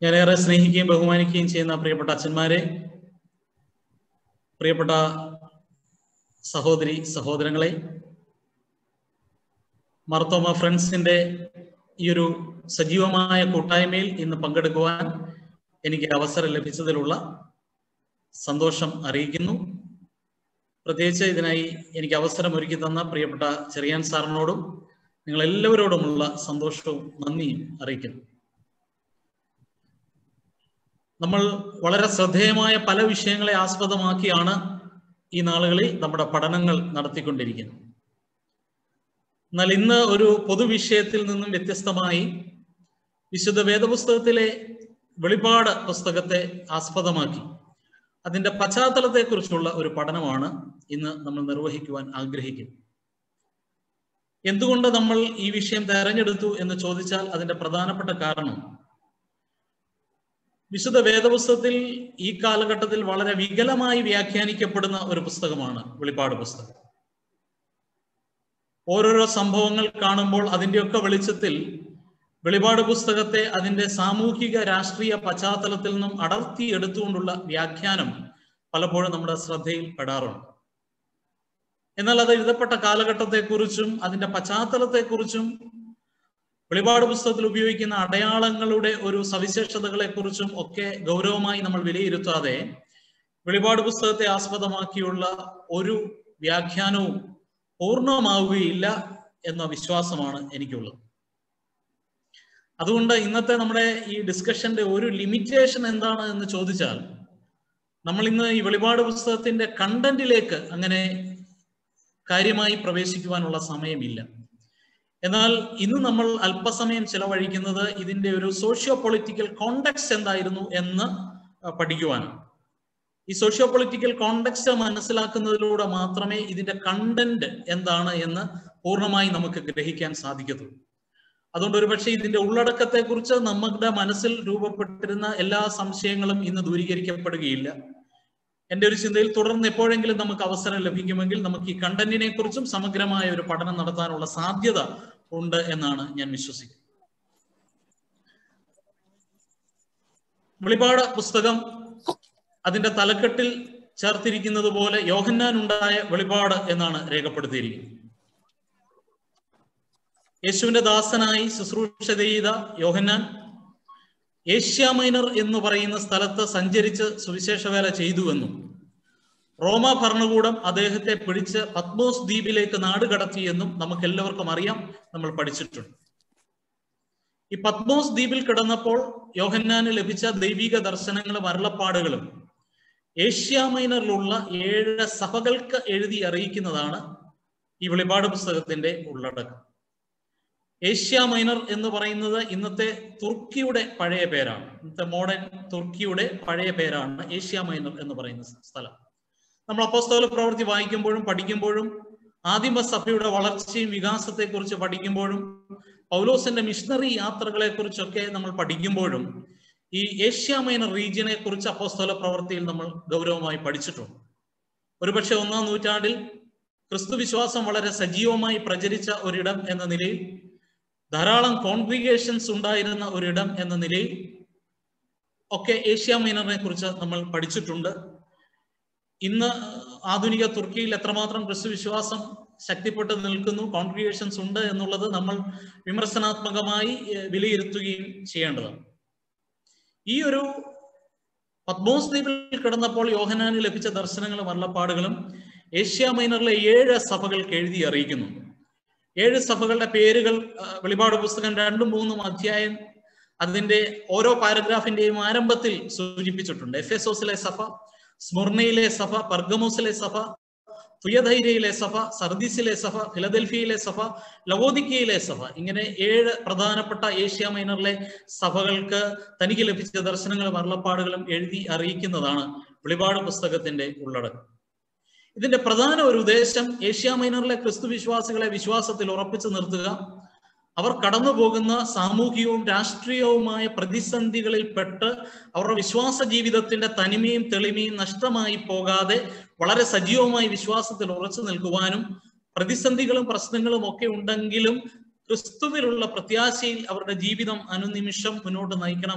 ഞാനേറെ സ്നേഹിക്കുകയും ബഹുമാനിക്കുകയും ചെയ്യുന്ന പ്രിയപ്പെട്ട അച്ഛന്മാരെ പ്രിയപ്പെട്ട സഹോദരി സഹോദരങ്ങളെ മർത്തോമ ഫ്രണ്ട്സിന്റെ ഈ ഒരു സജീവമായ കൂട്ടായ്മയിൽ ഇന്ന് പങ്കെടുക്കുവാൻ എനിക്ക് അവസരം ലഭിച്ചതിലുള്ള സന്തോഷം അറിയിക്കുന്നു പ്രത്യേകിച്ച് ഇതിനായി എനിക്ക് അവസരം ഒരുക്കി തന്ന പ്രിയപ്പെട്ട ചെറിയാൻ സാറിനോടും നിങ്ങൾ എല്ലാവരോടുമുള്ള സന്തോഷവും നന്ദിയും അറിയിക്കുന്നു നമ്മൾ വളരെ ശ്രദ്ധേയമായ പല വിഷയങ്ങളെ ആസ്പദമാക്കിയാണ് ഈ നാളുകളിൽ നമ്മുടെ പഠനങ്ങൾ നടത്തിക്കൊണ്ടിരിക്കുന്നത് എന്നാൽ ഇന്ന് ഒരു പൊതുവിഷയത്തിൽ നിന്നും വ്യത്യസ്തമായി വിശുദ്ധ വേദപുസ്തകത്തിലെ വെളിപാട് പുസ്തകത്തെ ആസ്പദമാക്കി അതിന്റെ പശ്ചാത്തലത്തെക്കുറിച്ചുള്ള ഒരു പഠനമാണ് ഇന്ന് നമ്മൾ നിർവഹിക്കുവാൻ ആഗ്രഹിക്കുന്നത് എന്തുകൊണ്ട് നമ്മൾ ഈ വിഷയം തെരഞ്ഞെടുത്തു എന്ന് ചോദിച്ചാൽ അതിന്റെ പ്രധാനപ്പെട്ട കാരണം വിശുദ്ധ വേദപുസ്തകത്തിൽ ഈ കാലഘട്ടത്തിൽ വളരെ വികലമായി വ്യാഖ്യാനിക്കപ്പെടുന്ന ഒരു പുസ്തകമാണ് വെളിപ്പാട് പുസ്തകം ഓരോരോ സംഭവങ്ങൾ കാണുമ്പോൾ അതിൻ്റെയൊക്കെ വെളിച്ചത്തിൽ വെളിപാട് പുസ്തകത്തെ അതിന്റെ സാമൂഹിക രാഷ്ട്രീയ പശ്ചാത്തലത്തിൽ നിന്നും അടർത്തി എടുത്തുകൊണ്ടുള്ള വ്യാഖ്യാനം പലപ്പോഴും നമ്മുടെ ശ്രദ്ധയിൽ പെടാറുണ്ട് എന്നാൽ അത് എഴുതപ്പെട്ട കാലഘട്ടത്തെക്കുറിച്ചും അതിന്റെ പശ്ചാത്തലത്തെക്കുറിച്ചും വെളിപാട് പുസ്തകത്തിൽ ഉപയോഗിക്കുന്ന അടയാളങ്ങളുടെ ഒരു സവിശേഷതകളെ കുറിച്ചും ഒക്കെ ഗൗരവമായി നമ്മൾ വിലയിരുത്താതെ വെളിപാട് പുസ്തകത്തെ ആസ്പദമാക്കിയുള്ള ഒരു വ്യാഖ്യാനവും പൂർണ്ണമാവുകയില്ല എന്ന വിശ്വാസമാണ് എനിക്കുള്ളത് അതുകൊണ്ട് ഇന്നത്തെ നമ്മുടെ ഈ ഡിസ്കഷന്റെ ഒരു ലിമിറ്റേഷൻ എന്താണ് എന്ന് ചോദിച്ചാൽ നമ്മൾ ഇന്ന് ഈ വെളിപാട് പുസ്തകത്തിന്റെ കണ്ടന്റിലേക്ക് അങ്ങനെ കാര്യമായി പ്രവേശിക്കുവാനുള്ള സമയമില്ല എന്നാൽ ഇന്ന് നമ്മൾ അല്പസമയം ചെലവഴിക്കുന്നത് ഇതിന്റെ ഒരു സോഷ്യോ പൊളിറ്റിക്കൽ കോണ്ടെക്സ്റ്റ് എന്തായിരുന്നു എന്ന് പഠിക്കുവാനാണ് ഈ സോഷ്യോ പൊളിറ്റിക്കൽ കോണ്ടെക്സ്റ്റ് മനസ്സിലാക്കുന്നതിലൂടെ മാത്രമേ ഇതിന്റെ കണ്ടന്റ് എന്താണ് എന്ന് പൂർണ്ണമായി നമുക്ക് ഗ്രഹിക്കാൻ സാധിക്കത്തുള്ളൂ അതുകൊണ്ട് ഒരുപക്ഷെ ഇതിന്റെ ഉള്ളടക്കത്തെ കുറിച്ച് നമ്മുടെ മനസ്സിൽ രൂപപ്പെട്ടിരുന്ന എല്ലാ സംശയങ്ങളും ഇന്ന് ദൂരീകരിക്കപ്പെടുകയില്ല എന്റെ ഒരു ചിന്തയിൽ തുടർന്ന് എപ്പോഴെങ്കിലും നമുക്ക് അവസരം ലഭിക്കുമെങ്കിൽ നമുക്ക് ഈ കണ്ടന്റിനെ കുറിച്ചും സമഗ്രമായ ഒരു പഠനം നടത്താനുള്ള സാധ്യത ഉണ്ട് എന്നാണ് ഞാൻ വിശ്വസിക്കുന്നത് വെളിപാട് പുസ്തകം അതിന്റെ തലക്കെട്ടിൽ ചേർത്തിരിക്കുന്നത് പോലെ യോഹന്നാൻ ഉണ്ടായ വെളിപാട് എന്നാണ് രേഖപ്പെടുത്തിയിരിക്കുന്നത് യേശുവിന്റെ ദാസനായി ശുശ്രൂഷ ചെയ്ത യോഹന്നാൻ ഏഷ്യ മൈനർ എന്ന് പറയുന്ന സ്ഥലത്ത് സഞ്ചരിച്ച് സുവിശേഷ വേല ചെയ്തുവെന്നും റോമ ഭരണകൂടം അദ്ദേഹത്തെ പിടിച്ച് പത്മോസ് ദ്വീപിലേക്ക് നാട് കടത്തിയെന്നും നമുക്ക് എല്ലാവർക്കും അറിയാം നമ്മൾ പഠിച്ചിട്ടുണ്ട് ഈ പത്മോസ് ദ്വീപിൽ കിടന്നപ്പോൾ യോഹന്നാന് ലഭിച്ച ദൈവിക ദർശനങ്ങളും അരുളപ്പാടുകളും ഏഷ്യ മൈനറിലുള്ള ഏഴ് സഭകൾക്ക് എഴുതി അറിയിക്കുന്നതാണ് ഈ വെളിപാട് പുസ്തകത്തിന്റെ ഉള്ളടക്കം ഏഷ്യ മൈനർ എന്ന് പറയുന്നത് ഇന്നത്തെ തുർക്കിയുടെ പഴയ പേരാണ് ഇന്നത്തെ മോഡേൺ തുർക്കിയുടെ പഴയ പേരാണ് ഏഷ്യ മൈനർ എന്ന് പറയുന്ന സ്ഥലം നമ്മൾ അപ്പോസ്തോല പ്രവൃത്തി വായിക്കുമ്പോഴും പഠിക്കുമ്പോഴും ആദിമ സഭയുടെ വളർച്ചയും വികാസത്തെക്കുറിച്ച് പഠിക്കുമ്പോഴും പൗലോസിന്റെ മിഷണറി യാത്രകളെ കുറിച്ചൊക്കെ നമ്മൾ പഠിക്കുമ്പോഴും ഈ ഏഷ്യ മൈനർ റീജിയനെ കുറിച്ച് അപ്പോസ്തോല പ്രവൃത്തിയിൽ നമ്മൾ ഗൗരവമായി പഠിച്ചിട്ടുണ്ട് ഒരുപക്ഷെ ഒന്നാം നൂറ്റാണ്ടിൽ ക്രിസ്തു വിശ്വാസം വളരെ സജീവമായി പ്രചരിച്ച ഒരിടം എന്ന നിലയിൽ ധാരാളം കോൺഗ്രിഗേഷൻസ് ഉണ്ടായിരുന്ന ഒരിടം എന്ന നിലയിൽ ഒക്കെ ഏഷ്യ മൈനറിനെ കുറിച്ച് നമ്മൾ പഠിച്ചിട്ടുണ്ട് ഇന്ന് ആധുനിക തുർക്കിയിൽ എത്രമാത്രം ക്രിസ്തു വിശ്വാസം ശക്തിപ്പെട്ട് നിൽക്കുന്നു കോൺഗ്രിഗേഷൻസ് ഉണ്ട് എന്നുള്ളത് നമ്മൾ വിമർശനാത്മകമായി വിലയിരുത്തുകയും ചെയ്യേണ്ടതാണ് ഈ ഒരു പത്മോസ് ദ്വീപിൽ കിടന്നപ്പോൾ യോഹനാന് ലഭിച്ച ദർശനങ്ങളും വള്ളപ്പാടുകളും ഏഷ്യ മൈനറിലെ ഏഴ് സഭകൾക്ക് എഴുതി അറിയിക്കുന്നുണ്ട് ഏഴ് സഭകളുടെ പേരുകൾ വെളിപാട് പുസ്തകം രണ്ടും മൂന്നും അധ്യായം അതിന്റെ ഓരോ പാരഗ്രാഫിന്റെയും ആരംഭത്തിൽ സൂചിപ്പിച്ചിട്ടുണ്ട് എഫ് എസ് ഓസിലെ സഭ സ്മുർണയിലെ സഭ പർഗമോസിലെ സഭ തുയധൈര്യയിലെ സഭ സർദീസിലെ സഭ ഫിലദൽഫിയയിലെ സഭ ലവോദിക്കയിലെ സഭ ഇങ്ങനെ ഏഴ് പ്രധാനപ്പെട്ട ഏഷ്യ മൈനറിലെ സഭകൾക്ക് തനിക്ക് ലഭിച്ച ദർശനങ്ങളും അരുളപ്പാടുകളും എഴുതി അറിയിക്കുന്നതാണ് വെളിപാട് പുസ്തകത്തിന്റെ ഉള്ളടക്കം ഇതിന്റെ പ്രധാന ഒരു ഉദ്ദേശം ഏഷ്യ മൈനറിലെ ക്രിസ്തു വിശ്വാസികളെ വിശ്വാസത്തിൽ ഉറപ്പിച്ചു നിർത്തുക അവർ കടന്നു പോകുന്ന സാമൂഹികവും രാഷ്ട്രീയവുമായ പ്രതിസന്ധികളിൽ പെട്ട് അവരുടെ വിശ്വാസ ജീവിതത്തിന്റെ തനിമയും തെളിമയും നഷ്ടമായി പോകാതെ വളരെ സജീവമായി വിശ്വാസത്തിൽ ഉറച്ചു നിൽക്കുവാനും പ്രതിസന്ധികളും പ്രശ്നങ്ങളും ഒക്കെ ഉണ്ടെങ്കിലും ക്രിസ്തുവിലുള്ള പ്രത്യാശയിൽ അവരുടെ ജീവിതം അനുനിമിഷം മുന്നോട്ട് നയിക്കണം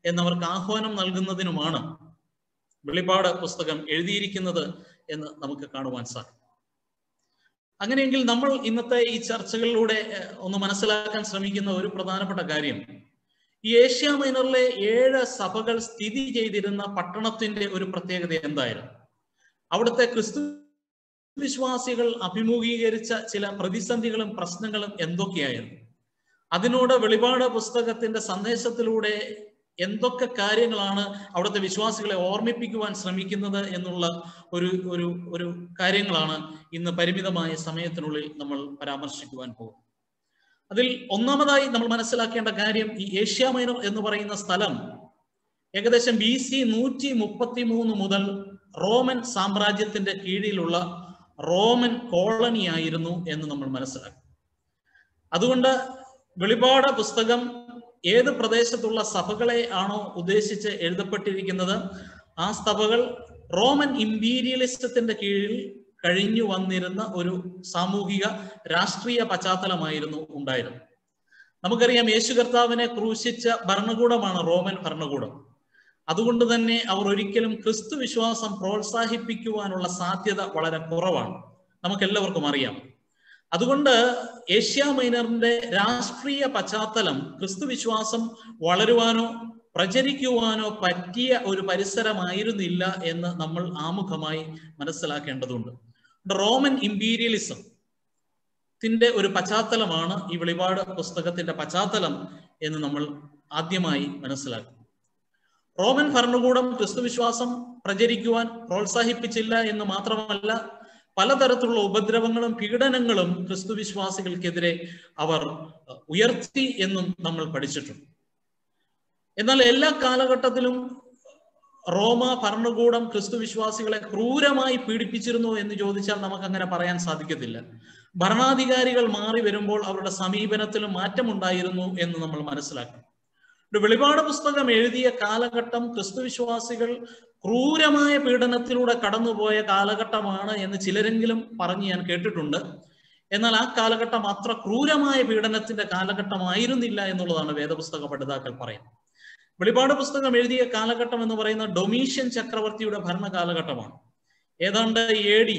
എന്നവർക്ക് ആഹ്വാനം നൽകുന്നതിനുമാണ് വെളിപാട് പുസ്തകം എഴുതിയിരിക്കുന്നത് എന്ന് നമുക്ക് കാണുവാൻ സാധിക്കും അങ്ങനെയെങ്കിൽ നമ്മൾ ഇന്നത്തെ ഈ ചർച്ചകളിലൂടെ ഒന്ന് മനസ്സിലാക്കാൻ ശ്രമിക്കുന്ന ഒരു പ്രധാനപ്പെട്ട കാര്യം ഈ ഏഷ്യ മൈനറിലെ ഏഴ് സഭകൾ സ്ഥിതി ചെയ്തിരുന്ന പട്ടണത്തിന്റെ ഒരു പ്രത്യേകത എന്തായിരുന്നു അവിടുത്തെ ക്രിസ്തു വിശ്വാസികൾ അഭിമുഖീകരിച്ച ചില പ്രതിസന്ധികളും പ്രശ്നങ്ങളും എന്തൊക്കെയായിരുന്നു അതിനോട് വെളിപാട് പുസ്തകത്തിന്റെ സന്ദേശത്തിലൂടെ എന്തൊക്കെ കാര്യങ്ങളാണ് അവിടുത്തെ വിശ്വാസികളെ ഓർമ്മിപ്പിക്കുവാൻ ശ്രമിക്കുന്നത് എന്നുള്ള ഒരു ഒരു ഒരു കാര്യങ്ങളാണ് ഇന്ന് പരിമിതമായ സമയത്തിനുള്ളിൽ നമ്മൾ പരാമർശിക്കുവാൻ പോകും അതിൽ ഒന്നാമതായി നമ്മൾ മനസ്സിലാക്കേണ്ട കാര്യം ഈ ഏഷ്യ മൈനർ എന്ന് പറയുന്ന സ്ഥലം ഏകദേശം ബി സി നൂറ്റി മുപ്പത്തി മൂന്ന് മുതൽ റോമൻ സാമ്രാജ്യത്തിന്റെ കീഴിലുള്ള റോമൻ കോളനി ആയിരുന്നു എന്ന് നമ്മൾ മനസ്സിലാക്കും അതുകൊണ്ട് വെളിപാട് പുസ്തകം ഏത് പ്രദേശത്തുള്ള സഭകളെ ആണോ ഉദ്ദേശിച്ച് എഴുതപ്പെട്ടിരിക്കുന്നത് ആ സഭകൾ റോമൻ ഇമ്പീരിയലിസത്തിന്റെ കീഴിൽ കഴിഞ്ഞു വന്നിരുന്ന ഒരു സാമൂഹിക രാഷ്ട്രീയ പശ്ചാത്തലമായിരുന്നു ഉണ്ടായിരുന്നത് നമുക്കറിയാം യേശു കർത്താവിനെ ക്രൂശിച്ച ഭരണകൂടമാണ് റോമൻ ഭരണകൂടം അതുകൊണ്ട് തന്നെ അവർ ഒരിക്കലും ക്രിസ്തു വിശ്വാസം പ്രോത്സാഹിപ്പിക്കുവാനുള്ള സാധ്യത വളരെ കുറവാണ് നമുക്കെല്ലാവർക്കും അറിയാം അതുകൊണ്ട് ഏഷ്യ മൈനറിന്റെ രാഷ്ട്രീയ പശ്ചാത്തലം ക്രിസ്തു വിശ്വാസം വളരുവാനോ പ്രചരിക്കുവാനോ പറ്റിയ ഒരു പരിസരമായിരുന്നില്ല എന്ന് നമ്മൾ ആമുഖമായി മനസ്സിലാക്കേണ്ടതുണ്ട് റോമൻ ഇമ്പീരിയലിസം ത്തിന്റെ ഒരു പശ്ചാത്തലമാണ് ഈ വെളിപാട് പുസ്തകത്തിന്റെ പശ്ചാത്തലം എന്ന് നമ്മൾ ആദ്യമായി മനസ്സിലാക്കും റോമൻ ഭരണകൂടം ക്രിസ്തുവിശ്വാസം പ്രചരിക്കുവാൻ പ്രോത്സാഹിപ്പിച്ചില്ല എന്ന് മാത്രമല്ല പലതരത്തിലുള്ള ഉപദ്രവങ്ങളും പീഡനങ്ങളും ക്രിസ്തുവിശ്വാസികൾക്കെതിരെ അവർ ഉയർത്തി എന്നും നമ്മൾ പഠിച്ചിട്ടുണ്ട് എന്നാൽ എല്ലാ കാലഘട്ടത്തിലും റോമ ഭരണകൂടം ക്രിസ്തുവിശ്വാസികളെ ക്രൂരമായി പീഡിപ്പിച്ചിരുന്നു എന്ന് ചോദിച്ചാൽ നമുക്ക് അങ്ങനെ പറയാൻ സാധിക്കത്തില്ല ഭരണാധികാരികൾ മാറി വരുമ്പോൾ അവരുടെ സമീപനത്തിലും മാറ്റമുണ്ടായിരുന്നു എന്ന് നമ്മൾ മനസ്സിലാക്കണം ഒരു വെളിപാട് പുസ്തകം എഴുതിയ കാലഘട്ടം ക്രിസ്തുവിശ്വാസികൾ ക്രൂരമായ പീഡനത്തിലൂടെ കടന്നുപോയ കാലഘട്ടമാണ് എന്ന് ചിലരെങ്കിലും പറഞ്ഞ് ഞാൻ കേട്ടിട്ടുണ്ട് എന്നാൽ ആ കാലഘട്ടം അത്ര ക്രൂരമായ പീഡനത്തിന്റെ കാലഘട്ടമായിരുന്നില്ല എന്നുള്ളതാണ് വേദപുസ്തക പഠിതാക്കൾ പറയുന്നത് വെളിപാട് പുസ്തകം എഴുതിയ കാലഘട്ടം എന്ന് പറയുന്ന ഡൊമീഷ്യൻ ചക്രവർത്തിയുടെ ഭരണ കാലഘട്ടമാണ് ഏതാണ്ട് എ ഡി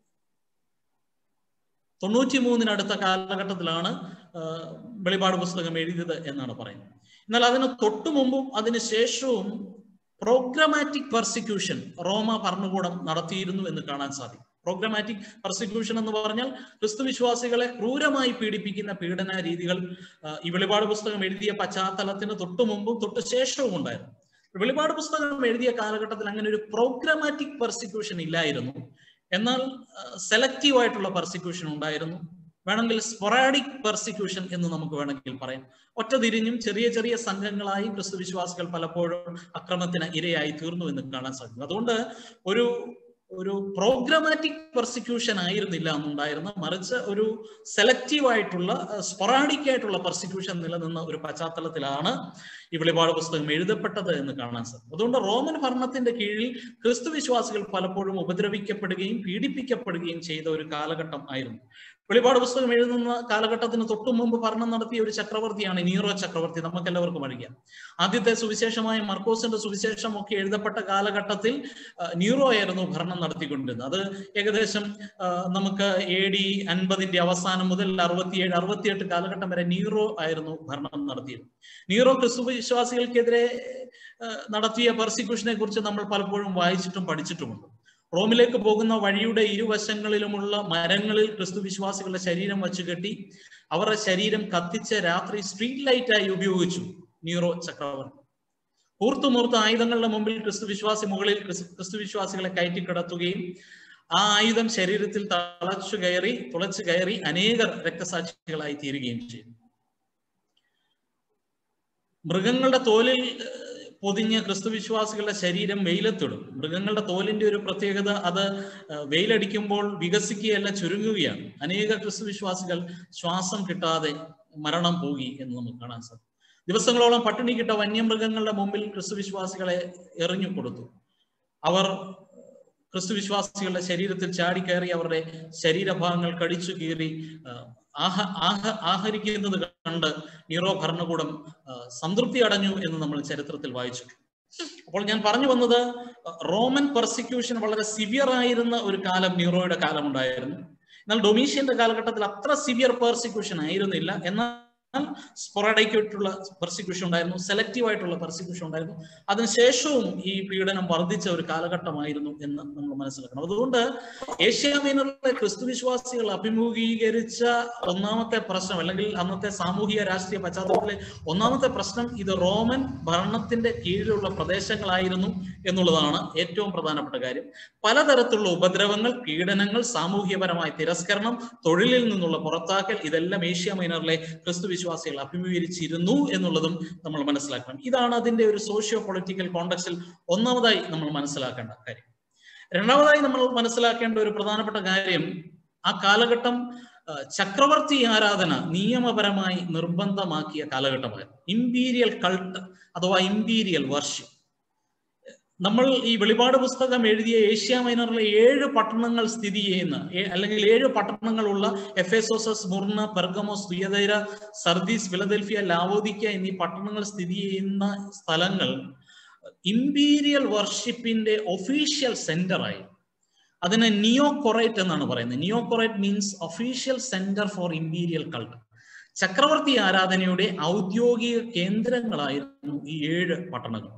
തൊണ്ണൂറ്റി മൂന്നിനടുത്ത കാലഘട്ടത്തിലാണ് വെളിപാട് പുസ്തകം എഴുതിയത് എന്നാണ് പറയുന്നത് എന്നാൽ അതിന് തൊട്ടു മുമ്പും അതിന് ശേഷവും പ്രോഗ്രമാറ്റിക് പെർസിക്യൂഷൻ റോമ ഭരണകൂടം നടത്തിയിരുന്നു എന്ന് കാണാൻ സാധിക്കും പ്രോഗ്രമാറ്റിക് പെർസിക്യൂഷൻ എന്ന് പറഞ്ഞാൽ ക്രിസ്തുവിശ്വാസികളെ ക്രൂരമായി പീഡിപ്പിക്കുന്ന പീഡന രീതികൾ ഈ വെളിപാട് പുസ്തകം എഴുതിയ പശ്ചാത്തലത്തിന് തൊട്ടു മുമ്പും തൊട്ടു ശേഷവും ഉണ്ടായിരുന്നു വെളിപാട് പുസ്തകം എഴുതിയ കാലഘട്ടത്തിൽ അങ്ങനെ ഒരു പ്രോഗ്രമാറ്റിക് പെർസിക്യൂഷൻ ഇല്ലായിരുന്നു എന്നാൽ സെലക്റ്റീവ് ആയിട്ടുള്ള പെർസിക്യൂഷൻ ഉണ്ടായിരുന്നു വേണമെങ്കിൽ സ്പൊറാഡിക് പെർസിക്യൂഷൻ എന്ന് നമുക്ക് വേണമെങ്കിൽ പറയാം ഒറ്റ തിരിഞ്ഞും ചെറിയ ചെറിയ സംഘങ്ങളായി ക്രിസ്തുവിശ്വാസികൾ പലപ്പോഴും അക്രമത്തിന് ഇരയായി തീർന്നു എന്ന് കാണാൻ സാധിക്കും അതുകൊണ്ട് ഒരു ഒരു പ്രോഗ്രമാറ്റിക് പെർസിക്യൂഷൻ ആയിരുന്നില്ല എന്നുണ്ടായിരുന്ന മറിച്ച് ഒരു സെലക്റ്റീവ് ആയിട്ടുള്ള സ്പൊറാഡിക് ആയിട്ടുള്ള പെർസിക്യൂഷൻ നിലനിന്ന ഒരു പശ്ചാത്തലത്തിലാണ് ഈ വെളിപാട് പുസ്തകം എഴുതപ്പെട്ടത് എന്ന് കാണാൻ സാധിക്കും അതുകൊണ്ട് റോമൻ ഭരണത്തിന്റെ കീഴിൽ ക്രിസ്തു വിശ്വാസികൾ പലപ്പോഴും ഉപദ്രവിക്കപ്പെടുകയും പീഡിപ്പിക്കപ്പെടുകയും ചെയ്ത ഒരു കാലഘട്ടം ആയിരുന്നു വെളിപാട് പുസ്തകം എഴുതുന്ന കാലഘട്ടത്തിന് തൊട്ടു മുമ്പ് ഭരണം നടത്തിയ ഒരു ചക്രവർത്തിയാണ് നീറോ ചക്രവർത്തി നമുക്ക് എല്ലാവർക്കും അറിയാം ആദ്യത്തെ സുവിശേഷമായ മർക്കോസിന്റെ സുവിശേഷം ഒക്കെ എഴുതപ്പെട്ട കാലഘട്ടത്തിൽ നീറോ ആയിരുന്നു ഭരണം നടത്തിക്കൊണ്ടിരുന്നത് അത് ഏകദേശം നമുക്ക് എ ഡി അൻപതിന്റെ അവസാനം മുതൽ അറുപത്തിയേഴ് അറുപത്തിയെട്ട് കാലഘട്ടം വരെ നീറോ ആയിരുന്നു ഭരണം നടത്തിയത് നീറോ ക്രിസ്തു വിശ്വാസികൾക്കെതിരെ നടത്തിയ പെർസിക്യൂഷനെ കുറിച്ച് നമ്മൾ പലപ്പോഴും വായിച്ചിട്ടും പഠിച്ചിട്ടുമുണ്ട് റോമിലേക്ക് പോകുന്ന വഴിയുടെ ഇരുവശങ്ങളിലുമുള്ള മരങ്ങളിൽ ക്രിസ്തു വിശ്വാസികളുടെ ശരീരം വച്ചു കെട്ടി അവരുടെ ശരീരം കത്തിച്ച് രാത്രി സ്ട്രീറ്റ് ലൈറ്റായി ഉപയോഗിച്ചു നീറോ ചക്രവർത്തി കൂർത്തുമൂർത്ത ആയുധങ്ങളുടെ മുമ്പിൽ ക്രിസ്തു വിശ്വാസി മുകളിൽ ക്രിസ്തു വിശ്വാസികളെ കയറ്റി കിടത്തുകയും ആ ആയുധം ശരീരത്തിൽ തളച്ചു കയറി തുളച്ചു കയറി അനേകർ രക്തസാക്ഷികളായി തീരുകയും ചെയ്തു മൃഗങ്ങളുടെ തോലിൽ പൊതിഞ്ഞ ക്രിസ്തുവിശ്വാസികളുടെ ശരീരം വെയിലത്തിടും മൃഗങ്ങളുടെ തോലിന്റെ ഒരു പ്രത്യേകത അത് വെയിലടിക്കുമ്പോൾ വികസിക്കുകയല്ല ചുരുങ്ങുകയാണ് അനേക ക്രിസ്തുവിശ്വാസികൾ ശ്വാസം കിട്ടാതെ മരണം പോകി എന്ന് നമുക്ക് കാണാൻ സാധിക്കും ദിവസങ്ങളോളം പട്ടിണി കിട്ട വന്യമൃഗങ്ങളുടെ മുമ്പിൽ ക്രിസ്തുവിശ്വാസികളെ എറിഞ്ഞു കൊടുത്തു അവർ ക്രിസ്തുവിശ്വാസികളുടെ ശരീരത്തിൽ ചാടിക്കയറി അവരുടെ ശരീരഭാഗങ്ങൾ കടിച്ചു കീറി ആഹ ആഹ ആഹരിക്കുന്നത് കണ്ട് നീറോ ഭരണകൂടം ആ, സംതൃപ്തി അടഞ്ഞു എന്ന് നമ്മൾ ചരിത്രത്തിൽ വായിച്ചിട്ടുണ്ട് അപ്പോൾ ഞാൻ പറഞ്ഞു വന്നത് റോമൻ പെർസിക്യൂഷൻ വളരെ സിവിയർ ആയിരുന്ന ഒരു കാലം നീറോയുടെ കാലം ഉണ്ടായിരുന്നു എന്നാൽ ഡൊമീഷ്യന്റെ കാലഘട്ടത്തിൽ അത്ര സിവിയർ പെർസിക്യൂഷൻ ആയിരുന്നില്ല എന്നാൽ സ്പൊറാഡൈക്ക് ആയിട്ടുള്ള പെർസിക്യൂഷൻ ഉണ്ടായിരുന്നു സെലക്റ്റീവ് ആയിട്ടുള്ള പെർസിക്യൂഷൻ ഉണ്ടായിരുന്നു അതിനുശേഷവും ഈ പീഡനം വർദ്ധിച്ച ഒരു കാലഘട്ടമായിരുന്നു എന്ന് നമ്മൾ മനസ്സിലാക്കണം അതുകൊണ്ട് ഏഷ്യ മൈനറിലെ ക്രിസ്തുവിശ്വാസികൾ അഭിമുഖീകരിച്ച ഒന്നാമത്തെ പ്രശ്നം അല്ലെങ്കിൽ അന്നത്തെ സാമൂഹിക രാഷ്ട്രീയ പശ്ചാത്തലത്തിലെ ഒന്നാമത്തെ പ്രശ്നം ഇത് റോമൻ ഭരണത്തിന്റെ കീഴിലുള്ള പ്രദേശങ്ങളായിരുന്നു എന്നുള്ളതാണ് ഏറ്റവും പ്രധാനപ്പെട്ട കാര്യം പലതരത്തിലുള്ള ഉപദ്രവങ്ങൾ പീഡനങ്ങൾ സാമൂഹ്യപരമായ തിരസ്കരണം തൊഴിലിൽ നിന്നുള്ള പുറത്താക്കൽ ഇതെല്ലാം ഏഷ്യ മൈനറിലെ ക്രിസ്തു വിശ്വാസികൾ അഭിമുഖീകരിച്ചിരുന്നു എന്നുള്ളതും നമ്മൾ മനസ്സിലാക്കണം ഇതാണ് അതിന്റെ ഒരു സോഷ്യോ പൊളിറ്റിക്കൽ കോണ്ടക്സിൽ ഒന്നാമതായി നമ്മൾ മനസ്സിലാക്കേണ്ട കാര്യം രണ്ടാമതായി നമ്മൾ മനസ്സിലാക്കേണ്ട ഒരു പ്രധാനപ്പെട്ട കാര്യം ആ കാലഘട്ടം ആ, ചക്രവർത്തി ആരാധന നിയമപരമായി നിർബന്ധമാക്കിയ കാലഘട്ടമായിരുന്നു ഇമ്പീരിയൽ കൾട്ട് അഥവാ ഇമ്പീരിയൽ വർഷിപ്പ് നമ്മൾ ഈ വെളിപാട് പുസ്തകം എഴുതിയ ഏഷ്യ മൈനറിലെ ഏഴ് പട്ടണങ്ങൾ സ്ഥിതി ചെയ്യുന്ന ഏ- അല്ലെങ്കിൽ ഏഴ് പട്ടണങ്ങളുള്ള Ephesus Smyrna Pergamos Thyatira Sardis Philadelphia Laodicea എന്നീ പട്ടണങ്ങൾ സ്ഥിതി ചെയ്യുന്ന സ്ഥലങ്ങൾ ഇമ്പീരിയൽ വർഷിപ്പിന്റെ ഒഫീഷ്യൽ സെന്ററായി അതിനെ നിയോകൊറൈറ്റ് എന്നാണ് പറയുന്നത് neocorite means official centre for imperial cult ചക്രവർത്തി ആരാധനയുടെ ഔദ്യോഗിക കേന്ദ്രങ്ങളായിരുന്നു ഈ ഏഴ് പട്ടണങ്ങൾ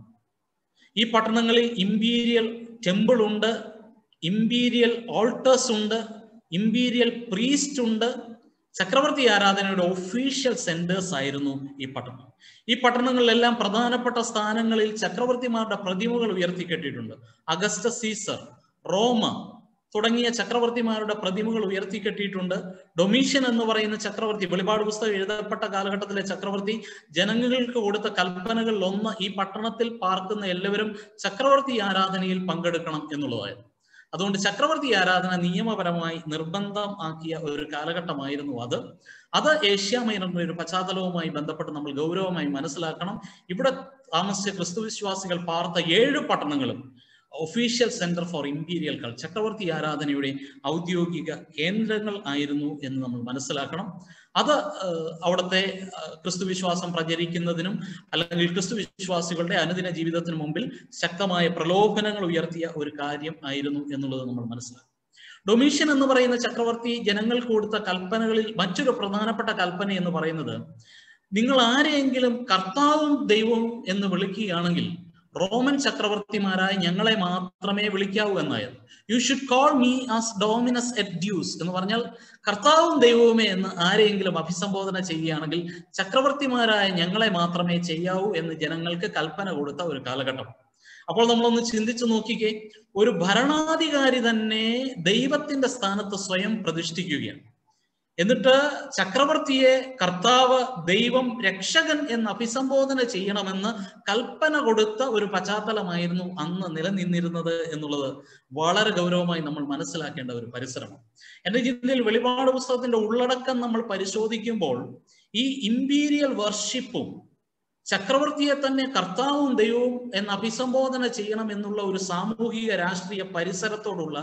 ഈ പട്ടണങ്ങളിൽ ഇമ്പീരിയൽ ടെമ്പിൾ ഉണ്ട് ഇമ്പീരിയൽ ഓൾട്ടേഴ്സ് ഉണ്ട് ഇമ്പീരിയൽ പ്രീസ്റ്റ് ഉണ്ട് ചക്രവർത്തി ആരാധനയുടെ ഒഫീഷ്യൽ സെന്റേഴ്സ് ആയിരുന്നു ഈ പട്ടണം ഈ പട്ടണങ്ങളിലെല്ലാം പ്രധാനപ്പെട്ട സ്ഥാനങ്ങളിൽ ചക്രവർത്തിമാരുടെ പ്രതിമകൾ ഉയർത്തിക്കെട്ടിയിട്ടുണ്ട് അഗസ്റ്റ സീസർ റോമ തുടങ്ങിയ ചക്രവർത്തിമാരുടെ പ്രതിമകൾ ഉയർത്തിക്കെട്ടിയിട്ടുണ്ട് ഡൊമീഷ്യൻ എന്ന് പറയുന്ന ചക്രവർത്തി വെളിപാട് പുസ്തകം എഴുതപ്പെട്ട കാലഘട്ടത്തിലെ ചക്രവർത്തി ജനങ്ങൾക്ക് കൊടുത്ത കൽപ്പനകളിൽ ഒന്ന് ഈ പട്ടണത്തിൽ പാർക്കുന്ന എല്ലാവരും ചക്രവർത്തി ആരാധനയിൽ പങ്കെടുക്കണം എന്നുള്ളതായിരുന്നു അതുകൊണ്ട് ചക്രവർത്തി ആരാധന നിയമപരമായി നിർബന്ധം ആക്കിയ ഒരു കാലഘട്ടമായിരുന്നു അത് അത് ഏഷ്യ മൈനറിന്റെ ഒരു പശ്ചാത്തലവുമായി ബന്ധപ്പെട്ട് നമ്മൾ ഗൗരവമായി മനസ്സിലാക്കണം ഇവിടെ താമസിച്ച ക്രിസ്തുവിശ്വാസികൾ പാർത്ത ഏഴ് പട്ടണങ്ങളും ഒഫീഷ്യൽ സെന്റർ ഫോർ ഇമ്പീരിയൽ കൾ ചക്രവർത്തി ആരാധനയുടെ ഔദ്യോഗിക കേന്ദ്രങ്ങൾ ആയിരുന്നു എന്ന് നമ്മൾ മനസ്സിലാക്കണം അത് ഏഹ്, അവിടുത്തെ ഏഹ്, ക്രിസ്തുവിശ്വാസം പ്രചരിക്കുന്നതിനും അല്ലെങ്കിൽ ക്രിസ്തുവിശ്വാസികളുടെ അനുദിന ജീവിതത്തിന് മുമ്പിൽ ശക്തമായ പ്രലോഭനങ്ങൾ ഉയർത്തിയ ഒരു കാര്യം ആയിരുന്നു എന്നുള്ളത് നമ്മൾ മനസ്സിലാക്കും ഡൊമീഷ്യൻ എന്ന് പറയുന്ന ചക്രവർത്തി ജനങ്ങൾക്ക് കൊടുത്ത കൽപ്പനകളിൽ മറ്റൊരു പ്രധാനപ്പെട്ട കൽപ്പന എന്ന് പറയുന്നത് നിങ്ങൾ ആരെയെങ്കിലും കർത്താവും ദൈവവും എന്ന് വിളിക്കുകയാണെങ്കിൽ റോമൻ ചക്രവർത്തിമാരായ ഞങ്ങളെ മാത്രമേ വിളിക്കാവൂ എന്നായിരുന്നു you should call me as Dominus et Deus എന്ന് പറഞ്ഞാൽ കർത്താവും ദൈവവുമേ എന്ന് ആരെയെങ്കിലും അഭിസംബോധന ചെയ്യുകയാണെങ്കിൽ ചക്രവർത്തിമാരായ ഞങ്ങളെ മാത്രമേ ചെയ്യാവൂ എന്ന് ജനങ്ങൾക്ക് കൽപ്പന കൊടുത്ത ഒരു കാലഘട്ടം അപ്പോൾ നമ്മളൊന്ന് ചിന്തിച്ചു നോക്കിക്കേ ഒരു ഭരണാധികാരി തന്നെ ദൈവത്തിന്റെ സ്ഥാനത്ത് സ്വയം പ്രതിഷ്ഠിക്കുകയാണ് എന്നിട്ട് ചക്രവർത്തിയെ കർത്താവ് ദൈവം രക്ഷകൻ എന്ന് അഭിസംബോധന ചെയ്യണമെന്ന് കൽപ്പന കൊടുത്ത ഒരു പശ്ചാത്തലമായിരുന്നു അന്ന് നിലനിന്നിരുന്നത് എന്നുള്ളത് വളരെ ഗൗരവമായി നമ്മൾ മനസ്സിലാക്കേണ്ട ഒരു പരിസരമാണ് എന്റെ ചിന്തയിൽ വെളിപാട് പുസ്തകത്തിന്റെ ഉള്ളടക്കം നമ്മൾ പരിശോധിക്കുമ്പോൾ ഈ ഇമ്പീരിയൽ വർഷിപ്പും ചക്രവർത്തിയെ തന്നെ കർത്താവും ദൈവവും എന്ന് അഭിസംബോധന ചെയ്യണം എന്നുള്ള ഒരു സാമൂഹിക രാഷ്ട്രീയ പരിസരത്തോടുള്ള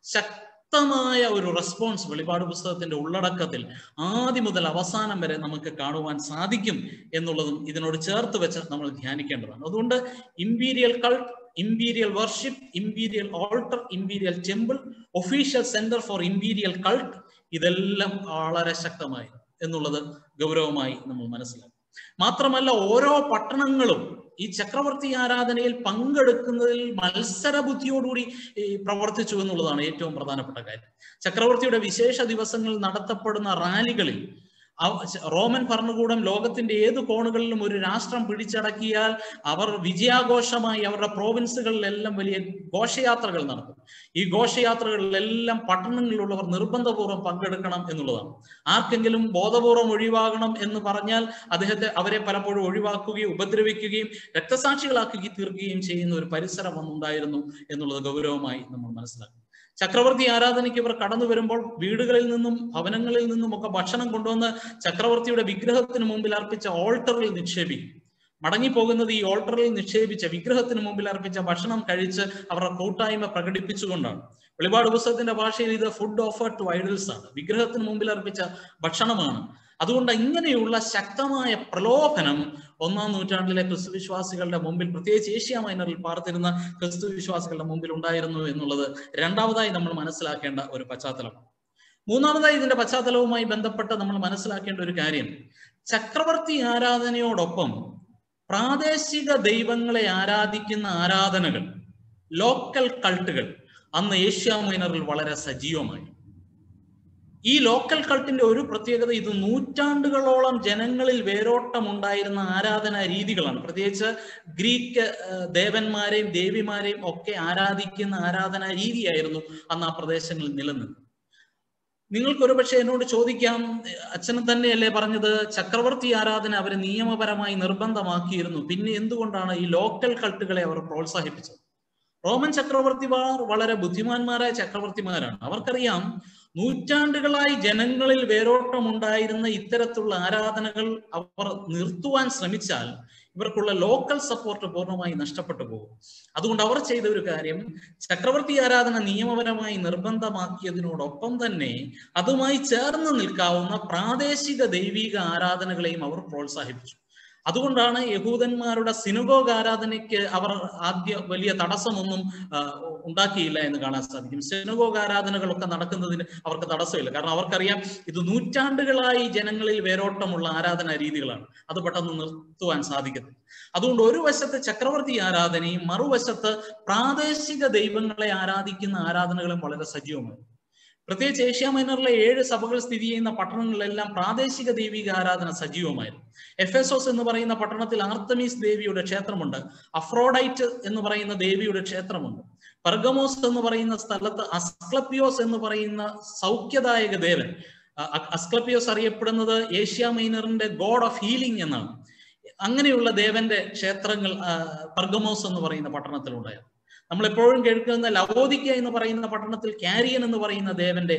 ശക്തമായ ഒരു റെസ്പോൺസ് വെളിപാട് പുസ്തകത്തിന്റെ ഉള്ളടക്കത്തിൽ ആദ്യം മുതൽ അവസാനം വരെ നമുക്ക് കാണുവാൻ സാധിക്കും എന്നുള്ളതും ഇതിനോട് ചേർത്ത് വെച്ച് നമ്മൾ ധ്യാനിക്കേണ്ടതാണ് അതുകൊണ്ട് imperial cult imperial worship imperial altar imperial temple official centre for imperial cult ഇതെല്ലാം വളരെ ശക്തമായി എന്നുള്ളത് ഗൗരവമായി നമ്മൾ മനസ്സിലാക്കും മാത്രമല്ല ഓരോ പട്ടണങ്ങളും ഈ ചക്രവർത്തി ആരാധനയിൽ പങ്കെടുക്കുന്നതിൽ മത്സര ബുദ്ധിയോടുകൂടി ഈ പ്രവർത്തിച്ചു എന്നുള്ളതാണ് ഏറ്റവും പ്രധാനപ്പെട്ട കാര്യം ചക്രവർത്തിയുടെ വിശേഷ ദിവസങ്ങളിൽ നടത്തപ്പെടുന്ന റാലികളിൽ അവ- റോമൻ ഭരണകൂടം ലോകത്തിന്റെ ഏത് കോണുകളിലും ഒരു രാഷ്ട്രം പിടിച്ചടക്കിയാൽ അവർ വിജയാഘോഷമായി അവരുടെ പ്രോവിൻസുകളിലെല്ലാം വലിയ ഘോഷയാത്രകൾ നടത്തും ഈ ഘോഷയാത്രകളിലെല്ലാം പട്ടണങ്ങളിലുള്ളവർ നിർബന്ധപൂർവ്വം പങ്കെടുക്കണം എന്നുള്ളതാണ് ആർക്കെങ്കിലും ബോധപൂർവം ഒഴിവാകണം എന്ന് പറഞ്ഞാൽ അദ്ദേഹത്തെ അവരെ പലപ്പോഴും ഒഴിവാക്കുകയും ഉപദ്രവിക്കുകയും രക്തസാക്ഷികളാക്കി തീർക്കുകയും ചെയ്യുന്ന ഒരു പരിസരം അന്നുണ്ടായിരുന്നു എന്നുള്ളത് ഗൗരവമായി നമ്മൾ മനസ്സിലാക്കും ചക്രവർത്തി ആരാധനയ്ക്ക് ഇവർ കടന്നു വരുമ്പോൾ വീടുകളിൽ നിന്നും ഭവനങ്ങളിൽ നിന്നും ഒക്കെ ഭക്ഷണം കൊണ്ടുവന്ന് ചക്രവർത്തിയുടെ വിഗ്രഹത്തിന് മുമ്പിൽ അർപ്പിച്ച ഓൾട്ടറിൽ നിക്ഷേപിക്കും മടങ്ങിപ്പോകുന്നത് ഈ ഓൾട്ടറിൽ നിക്ഷേപിച്ച വിഗ്രഹത്തിന് മുമ്പിൽ അർപ്പിച്ച ഭക്ഷണം കഴിച്ച് അവരുടെ കൂട്ടായ്മ പ്രകടിപ്പിച്ചുകൊണ്ടാണ് വെളിപാട് പുസ്തകത്തിന്റെ ഭാഷയിൽ ഇത് ഫുഡ് ഓഫർ ടു ഐഡൽസ് ആണ് വിഗ്രഹത്തിന് മുമ്പിൽ അർപ്പിച്ച ഭക്ഷണമാണ് അതുകൊണ്ട് ഇങ്ങനെയുള്ള ശക്തമായ പ്രലോഭനം ഒന്നാം നൂറ്റാണ്ടിലെ ക്രിസ്തു വിശ്വാസികളുടെ മുമ്പിൽ പ്രത്യേകിച്ച് ഏഷ്യ മൈനറിൽ പാർത്തിരുന്ന ക്രിസ്തു വിശ്വാസികളുടെ മുമ്പിൽ ഉണ്ടായിരുന്നു എന്നുള്ളത് രണ്ടാമതായി നമ്മൾ മനസ്സിലാക്കേണ്ട ഒരു പശ്ചാത്തലം മൂന്നാമതായി ഇതിന്റെ പശ്ചാത്തലവുമായി ബന്ധപ്പെട്ട് നമ്മൾ മനസ്സിലാക്കേണ്ട ഒരു കാര്യം ചക്രവർത്തി ആരാധനയോടൊപ്പം പ്രാദേശിക ദൈവങ്ങളെ ആരാധിക്കുന്ന ആരാധനകൾ ലോക്കൽ കൾട്ടുകൾ അന്ന് ഏഷ്യ മൈനറിൽ വളരെ സജീവമായി ഈ ലോക്കൽ കൾട്ടിന്റെ ഒരു പ്രത്യേകത ഇത് നൂറ്റാണ്ടുകളോളം ജനങ്ങളിൽ വേരോട്ടം ഉണ്ടായിരുന്ന ആരാധനാ രീതികളാണ് പ്രത്യേകിച്ച് ഗ്രീക്ക് ദേവന്മാരെയും ദേവിമാരെയും ഒക്കെ ആരാധിക്കുന്ന ആരാധനാ രീതിയായിരുന്നു അന്ന് ആ പ്രദേശങ്ങളിൽ നിലനിന്നത് നിങ്ങൾക്ക് ഒരുപക്ഷെ എന്നോട് ചോദിക്കാം അച്ഛന് തന്നെയല്ലേ പറഞ്ഞത് ചക്രവർത്തി ആരാധന അവർ നിയമപരമായി നിർബന്ധമാക്കിയിരുന്നു പിന്നെ എന്തുകൊണ്ടാണ് ഈ ലോക്കൽ കൾട്ടുകളെ അവർ പ്രോത്സാഹിപ്പിച്ചത് റോമൻ ചക്രവർത്തിമാർ വളരെ ബുദ്ധിമാന്മാരായ ചക്രവർത്തിമാരാണ് അവർക്കറിയാം നൂറ്റാണ്ടുകളായി ജനങ്ങളിൽ വേരോട്ടമുണ്ടായിരുന്ന ഇത്തരത്തിലുള്ള ആരാധനകൾ അവർ നിർത്തുവാൻ ശ്രമിച്ചാൽ ഇവർക്കുള്ള ലോക്കൽ സപ്പോർട്ട് പൂർണ്ണമായി നഷ്ടപ്പെട്ടു പോകും അതുകൊണ്ട് അവർ ചെയ്ത ഒരു കാര്യം ചക്രവർത്തി ആരാധന നിയമപരമായി നിർബന്ധമാക്കിയതിനോടൊപ്പം തന്നെ അതുമായി ചേർന്ന് നിൽക്കാവുന്ന പ്രാദേശിക ദൈവിക ആരാധനകളെയും അവർ പ്രോത്സാഹിപ്പിച്ചു അതുകൊണ്ടാണ് യഹൂദന്മാരുടെ സിനുഗോഗ് ആരാധനയ്ക്ക് അവർ ആദ്യ വലിയ തടസ്സമൊന്നും ഉണ്ടാക്കിയില്ല എന്ന് കാണാൻ സാധിക്കും സിനുഗോഗ് ആരാധനകളൊക്കെ നടക്കുന്നതിന് അവർക്ക് തടസ്സമില്ല കാരണം അവർക്കറിയാം ഇത് നൂറ്റാണ്ടുകളായി ജനങ്ങളിൽ വേരോട്ടമുള്ള ആരാധനാ രീതികളാണ് അത് പെട്ടെന്ന് നിർത്തുവാൻ സാധിക്കത്തില്ല അതുകൊണ്ട് ഒരു വശത്ത് ചക്രവർത്തി ആരാധനയും മറുവശത്ത് പ്രാദേശിക ദൈവങ്ങളെ ആരാധിക്കുന്ന ആരാധനകളും വളരെ സജീവമാണ് പ്രത്യേകിച്ച് ഏഷ്യ മൈനറിലെ ഏഴ് സഭകൾ സ്ഥിതി ചെയ്യുന്ന പട്ടണങ്ങളിലെല്ലാം പ്രാദേശിക ദൈവിക ആരാധന സജീവമായിരുന്നു എഫേസോസ് എന്ന് പറയുന്ന പട്ടണത്തിൽ ആർത്തമീസ് ദേവിയുടെ ക്ഷേത്രമുണ്ട് അഫ്രോഡൈറ്റ് എന്ന് പറയുന്ന ദേവിയുടെ ക്ഷേത്രമുണ്ട് പെർഗമോസ് എന്ന് പറയുന്ന സ്ഥലത്ത് അസ്ക്ലപ്പിയോസ് എന്ന് പറയുന്ന സൗഖ്യദായക ദേവൻ അസ്ക്ലപ്പിയോസ് അറിയപ്പെടുന്നത് ഏഷ്യ മൈനറിന്റെ ഗോഡ് ഓഫ് ഹീലിംഗ് എന്നാണ് അങ്ങനെയുള്ള ദേവന്റെ ക്ഷേത്രങ്ങൾ പെർഗമോസ് എന്ന് പറയുന്ന പട്ടണത്തിലുണ്ടായിരുന്നു നമ്മൾ എപ്പോഴും കേൾക്കുന്ന ലവോദിക്ക എന്ന് പറയുന്ന പട്ടണത്തിൽ കാരിയൻ എന്ന് പറയുന്ന ദേവന്റെ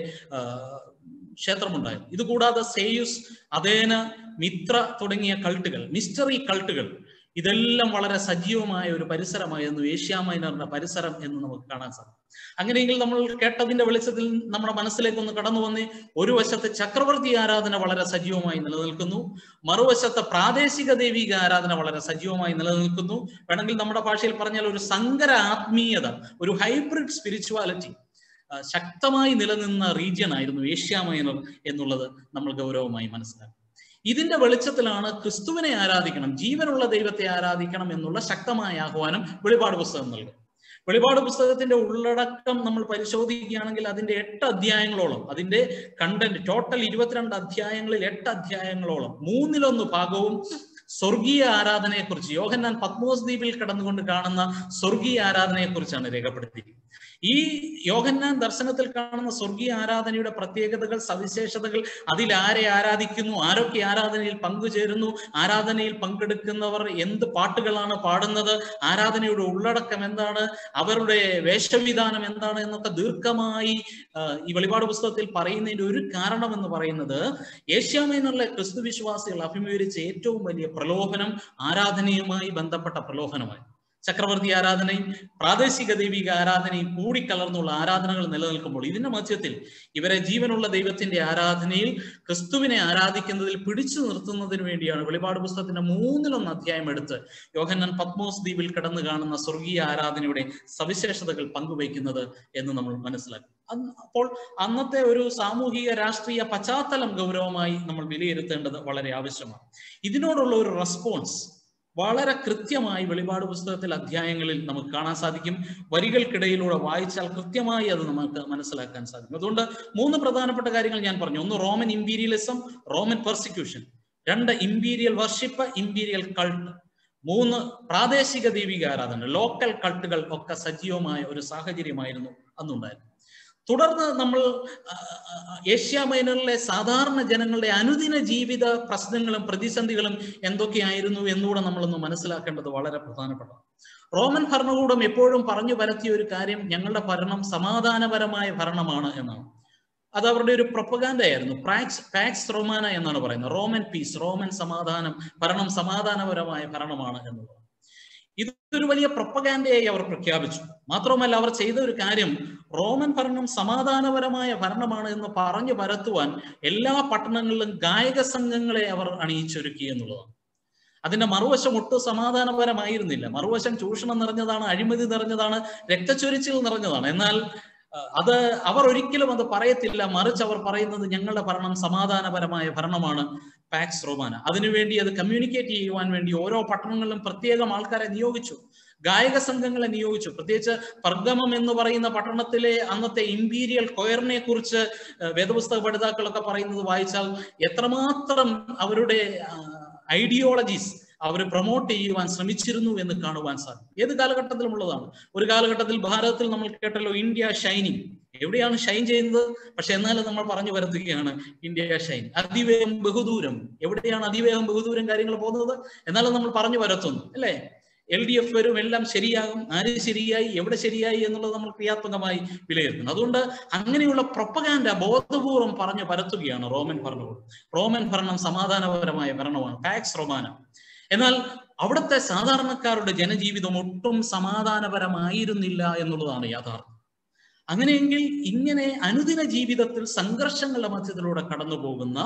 ക്ഷേത്രമുണ്ടായിരുന്നു ഇതുകൂടാതെ സേയുസ് അതേന മിത്ര തുടങ്ങിയ കൾട്ടുകൾ മിസ്റ്ററി കൾട്ടുകൾ ഇതെല്ലാം വളരെ സജീവമായ ഒരു പരിസരമായിരുന്നു ഏഷ്യ മൈനറിന്റെ പരിസരം എന്ന് നമുക്ക് കാണാൻ സാധിക്കും അങ്ങനെയെങ്കിൽ നമ്മൾ കേട്ടതിന്റെ വെളിച്ചത്തിൽ നമ്മുടെ മനസ്സിലേക്ക് ഒന്ന് കടന്നു വന്ന് ഒരു വശത്ത് ചക്രവർത്തി ആരാധന വളരെ സജീവമായി നിലനിൽക്കുന്നു മറുവശത്ത് പ്രാദേശിക ദൈവിക ആരാധന വളരെ സജീവമായി നിലനിൽക്കുന്നു വേണമെങ്കിൽ നമ്മുടെ ഭാഷയിൽ പറഞ്ഞാൽ ഒരു സങ്കര ആത്മീയത ഒരു ഹൈബ്രിഡ് സ്പിരിച്വാലിറ്റി ശക്തമായി നിലനിന്ന റീജിയൻ ആയിരുന്നു ഏഷ്യ മൈനർ എന്നുള്ളത് നമ്മൾ ഗൗരവമായി മനസ്സിലാക്കും ഇതിന്റെ വെളിച്ചത്തിലാണ് ക്രിസ്തുവിനെ ആരാധിക്കണം ജീവനുള്ള ദൈവത്തെ ആരാധിക്കണം എന്നുള്ള ശക്തമായ ആഹ്വാനം വെളിപാട് പുസ്തകം നൽകും വെളിപാട് പുസ്തകത്തിന്റെ ഉള്ളടക്കം നമ്മൾ പരിശോധിക്കുകയാണെങ്കിൽ അതിന്റെ എട്ട് അധ്യായങ്ങളോളം അതിന്റെ കണ്ടന്റ് ടോട്ടൽ ഇരുപത്തിരണ്ട് അധ്യായങ്ങളിൽ എട്ട് അധ്യായങ്ങളോളം മൂന്നിലൊന്ന് ഭാഗവും സ്വർഗീയ ആരാധനയെക്കുറിച്ച് യോഹന്നാൻ പത്മോസ് ദ്വീപിൽ കടന്നുകൊണ്ട് കാണുന്ന സ്വർഗീയ ആരാധനയെക്കുറിച്ചാണ് രേഖപ്പെടുത്തിയിരിക്കുന്നത് ഈ യോഹന്നാൻ ദർശനത്തിൽ കാണുന്ന സ്വർഗീയ ആരാധനയുടെ പ്രത്യേകതകൾ സവിശേഷതകൾ അതിൽ ആരെ ആരാധിക്കുന്നു ആരൊക്കെ ആരാധനയിൽ പങ്കുചേരുന്നു ആരാധനയിൽ പങ്കെടുക്കുന്നവർ എന്ത് പാട്ടുകളാണ് പാടുന്നത് ആരാധനയുടെ ഉള്ളടക്കം എന്താണ് അവരുടെ വേഷവിധാനം എന്താണ് എന്നൊക്കെ ദീർഘമായി ഈ വെളിപാട് പുസ്തകത്തിൽ പറയുന്നതിന്റെ ഒരു കാരണം എന്ന് പറയുന്നത് ഏഷ്യാമൈനുള്ള ക്രിസ്തു വിശ്വാസികൾ അഭിമുഖീകരിച്ച ഏറ്റവും വലിയ പ്രലോഭനം ആരാധനയുമായി ബന്ധപ്പെട്ട പ്രലോഭനമായി ചക്രവർത്തി ആരാധനയും പ്രാദേശിക ദൈവിക ആരാധനയും കൂടിക്കലർന്നുള്ള ആരാധനകൾ നിലനിൽക്കുമ്പോൾ ഇതിന്റെ മധ്യത്തിൽ ഇവരെ ജീവനുള്ള ദൈവത്തിന്റെ ആരാധനയിൽ ക്രിസ്തുവിനെ ആരാധിക്കുന്നതിൽ പിടിച്ചു നിർത്തുന്നതിന് വേണ്ടിയാണ് വെളിപാട് പുസ്തകത്തിന്റെ മൂന്നിലൊന്ന് അധ്യായം എടുത്ത് യോഹന്നാൻ പത്മോസ് ദ്വീപിൽ കടന്നു കാണുന്ന സ്വർഗീയ ആരാധനയുടെ സവിശേഷതകൾ പങ്കുവയ്ക്കുന്നത് എന്ന് നമ്മൾ മനസ്സിലാക്കും അപ്പോൾ അന്നത്തെ ഒരു സാമൂഹിക രാഷ്ട്രീയ പശ്ചാത്തലം ഗൗരവമായി നമ്മൾ വിലയിരുത്തേണ്ടത് വളരെ ആവശ്യമാണ് ഇതിനോടുള്ള ഒരു റെസ്പോൺസ് വളരെ കൃത്യമായി വെളിപാട് പുസ്തകത്തിൽ അധ്യായങ്ങളിൽ നമുക്ക് കാണാൻ സാധിക്കും വരികൾക്കിടയിലൂടെ വായിച്ചാൽ കൃത്യമായി അത് നമുക്ക് മനസ്സിലാക്കാൻ സാധിക്കും അതുകൊണ്ട് മൂന്ന് പ്രധാനപ്പെട്ട കാര്യങ്ങൾ ഞാൻ പറഞ്ഞു ഒന്ന് റോമൻ ഇമ്പീരിയലിസം റോമൻ പെർസിക്യൂഷൻ രണ്ട് ഇമ്പീരിയൽ വർഷിപ്പ് ഇമ്പീരിയൽ കൾട്ട് മൂന്ന് പ്രാദേശിക ദൈവിക ആരാധന ലോക്കൽ കൾട്ടുകൾ ഒക്കെ സജീവമായ ഒരു സാഹചര്യമായിരുന്നു അന്നുണ്ടായിരുന്നു തുടർന്ന് നമ്മൾ ഏഷ്യ മൈനറിലെ സാധാരണ ജനങ്ങളുടെ അനുദിന ജീവിത പ്രശ്നങ്ങളും പ്രതിസന്ധികളും എന്തൊക്കെയായിരുന്നു എന്നുകൂടെ നമ്മളൊന്ന് മനസ്സിലാക്കേണ്ടത് വളരെ പ്രധാനപ്പെട്ടതാണ് റോമൻ ഭരണകൂടം എപ്പോഴും പറഞ്ഞു പരത്തിയ ഒരു കാര്യം ഞങ്ങളുടെ ഭരണം സമാധാനപരമായ ഭരണമാണ് എന്നാണ് അത് അവരുടെ ഒരു പ്രൊപ്പഗാൻഡയായിരുന്നു പ്രാക്സ് പാക്സ് റോമാന എന്നാണ് പറയുന്നത് റോമൻ പീസ് റോമൻ സമാധാനം ഭരണം സമാധാനപരമായ ഭരണമാണ് എന്നുള്ളത് ഇതൊരു വലിയ പ്രൊപ്പഗാൻഡയായി അവർ പ്രഖ്യാപിച്ചു മാത്രമല്ല അവർ ചെയ്ത ഒരു കാര്യം റോമൻ ഭരണം സമാധാനപരമായ ഭരണമാണ് എന്ന് പറഞ്ഞു പരത്തുവാൻ എല്ലാ പട്ടണങ്ങളിലും ഗായക സംഘങ്ങളെ അവർ അണിയിച്ചൊരുക്കി എന്നുള്ളതാണ് അതിന്റെ മറുവശം ഒട്ടും സമാധാനപരമായിരുന്നില്ല മറുവശം ചൂഷണം നിറഞ്ഞതാണ് അഴിമതി നിറഞ്ഞതാണ് രക്തച്ചൊരിച്ചിൽ നിറഞ്ഞതാണ് എന്നാൽ അത് അവർ ഒരിക്കലും അത് പറയത്തില്ല മറിച്ച് അവർ പറയുന്നത് ഞങ്ങളുടെ ഭരണം സമാധാനപരമായ ഭരണമാണ് പാക്സ് റോമാന അതിനുവേണ്ടി അത് കമ്മ്യൂണിക്കേറ്റ് ചെയ്യുവാൻ വേണ്ടി ഓരോ പട്ടണങ്ങളിലും പ്രത്യേകം ആൾക്കാരെ നിയോഗിച്ചു ഗായക സംഘങ്ങളെ നിയോഗിച്ചു പ്രത്യേകിച്ച് പർഗമം എന്ന് പറയുന്ന പട്ടണത്തിലെ അന്നത്തെ ഇമ്പീരിയൽ കൊയറിനെ കുറിച്ച് വേദപുസ്തക പഠിതാക്കളൊക്കെ പറയുന്നത് വായിച്ചാൽ എത്രമാത്രം അവരുടെ ഐഡിയോളജീസ് അവർ പ്രൊമോട്ട് ചെയ്യുവാൻ ശ്രമിച്ചിരുന്നു എന്ന് കാണുവാൻ സാധിക്കും ഏത് കാലഘട്ടത്തിലും ഉള്ളതാണ് ഒരു കാലഘട്ടത്തിൽ ഭാരതത്തിൽ നമ്മൾ കേട്ടല്ലോ ഇന്ത്യ ഷൈനിങ് എവിടെയാണ് ഷൈൻ ചെയ്യുന്നത് പക്ഷെ എന്നാലും നമ്മൾ പറഞ്ഞു വരുത്തുകയാണ് ഇന്ത്യ ഷൈൻ അതിവേഗം ബഹുദൂരം എവിടെയാണ് അതിവേഗം ബഹുദൂരം കാര്യങ്ങൾ പോകുന്നത് എന്നാലും നമ്മൾ പറഞ്ഞു വരത്തുന്നു അല്ലേ എൽ ഡി എഫ് വരും എല്ലാം ശരിയാകും ആര് ശരിയായി എവിടെ ശരിയായി എന്നുള്ളത് നമ്മൾ ക്രിയാത്മകമായി വിലയിരുത്തുന്നു അതുകൊണ്ട് അങ്ങനെയുള്ള പ്രൊപ്പഗാൻഡ ബോധപൂർവം പറഞ്ഞു പരത്തുകയാണ് റോമൻ ഭരണകൂടം റോമൻ ഭരണം സമാധാനപരമായ ഭരണമാണ് പാക്സ് റൊമാന എന്നാൽ അവിടുത്തെ സാധാരണക്കാരുടെ ജനജീവിതം ഒട്ടും സമാധാനപരമായിരുന്നില്ല എന്നുള്ളതാണ് യാഥാർത്ഥ്യം അങ്ങനെയെങ്കിൽ ഇങ്ങനെ അനുദിന ജീവിതത്തിൽ സംഘർഷങ്ങളുടെ മധ്യത്തിലൂടെ കടന്നു പോകുന്ന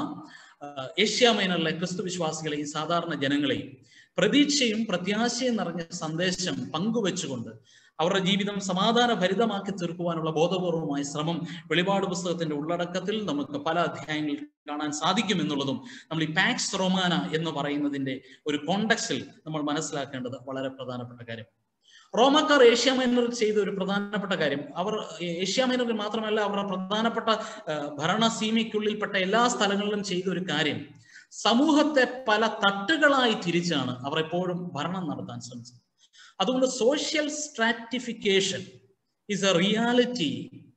ഏഷ്യ മൈനറിലെ ക്രിസ്തു വിശ്വാസികളെയും സാധാരണ ജനങ്ങളെയും പ്രതീക്ഷയും പ്രത്യാശയും നിറഞ്ഞ സന്ദേശം പങ്കുവെച്ചുകൊണ്ട് അവരുടെ ജീവിതം സമാധാന ഭരിതമാക്കി തീർക്കുവാനുള്ള ബോധപൂർവമായ ശ്രമം വെളിപാട് പുസ്തകത്തിന്റെ ഉള്ളടക്കത്തിൽ നമുക്ക് പല അധ്യായങ്ങളിൽ കാണാൻ സാധിക്കും എന്നുള്ളതും നമ്മൾ ഈ പാക്സ് റൊമാന എന്ന് പറയുന്നതിന്റെ ഒരു കോണ്ടക്സിൽ നമ്മൾ മനസ്സിലാക്കേണ്ടത് വളരെ പ്രധാനപ്പെട്ട കാര്യം റോമക്കാർ ഏഷ്യ മൈനറിൽ ചെയ്ത ഒരു പ്രധാനപ്പെട്ട കാര്യം അവർ ഏഷ്യ മൈനറിൽ മാത്രമല്ല അവരുടെ പ്രധാനപ്പെട്ട ഭരണസീമയ്ക്കുള്ളിൽപ്പെട്ട എല്ലാ സ്ഥലങ്ങളിലും ചെയ്ത ഒരു കാര്യം സമൂഹത്തെ പല തട്ടുകളായി തിരിച്ചാണ് അവർ എപ്പോഴും ഭരണം നടത്താൻ ശ്രമിച്ചത് അതുകൊണ്ട് social stratification is a reality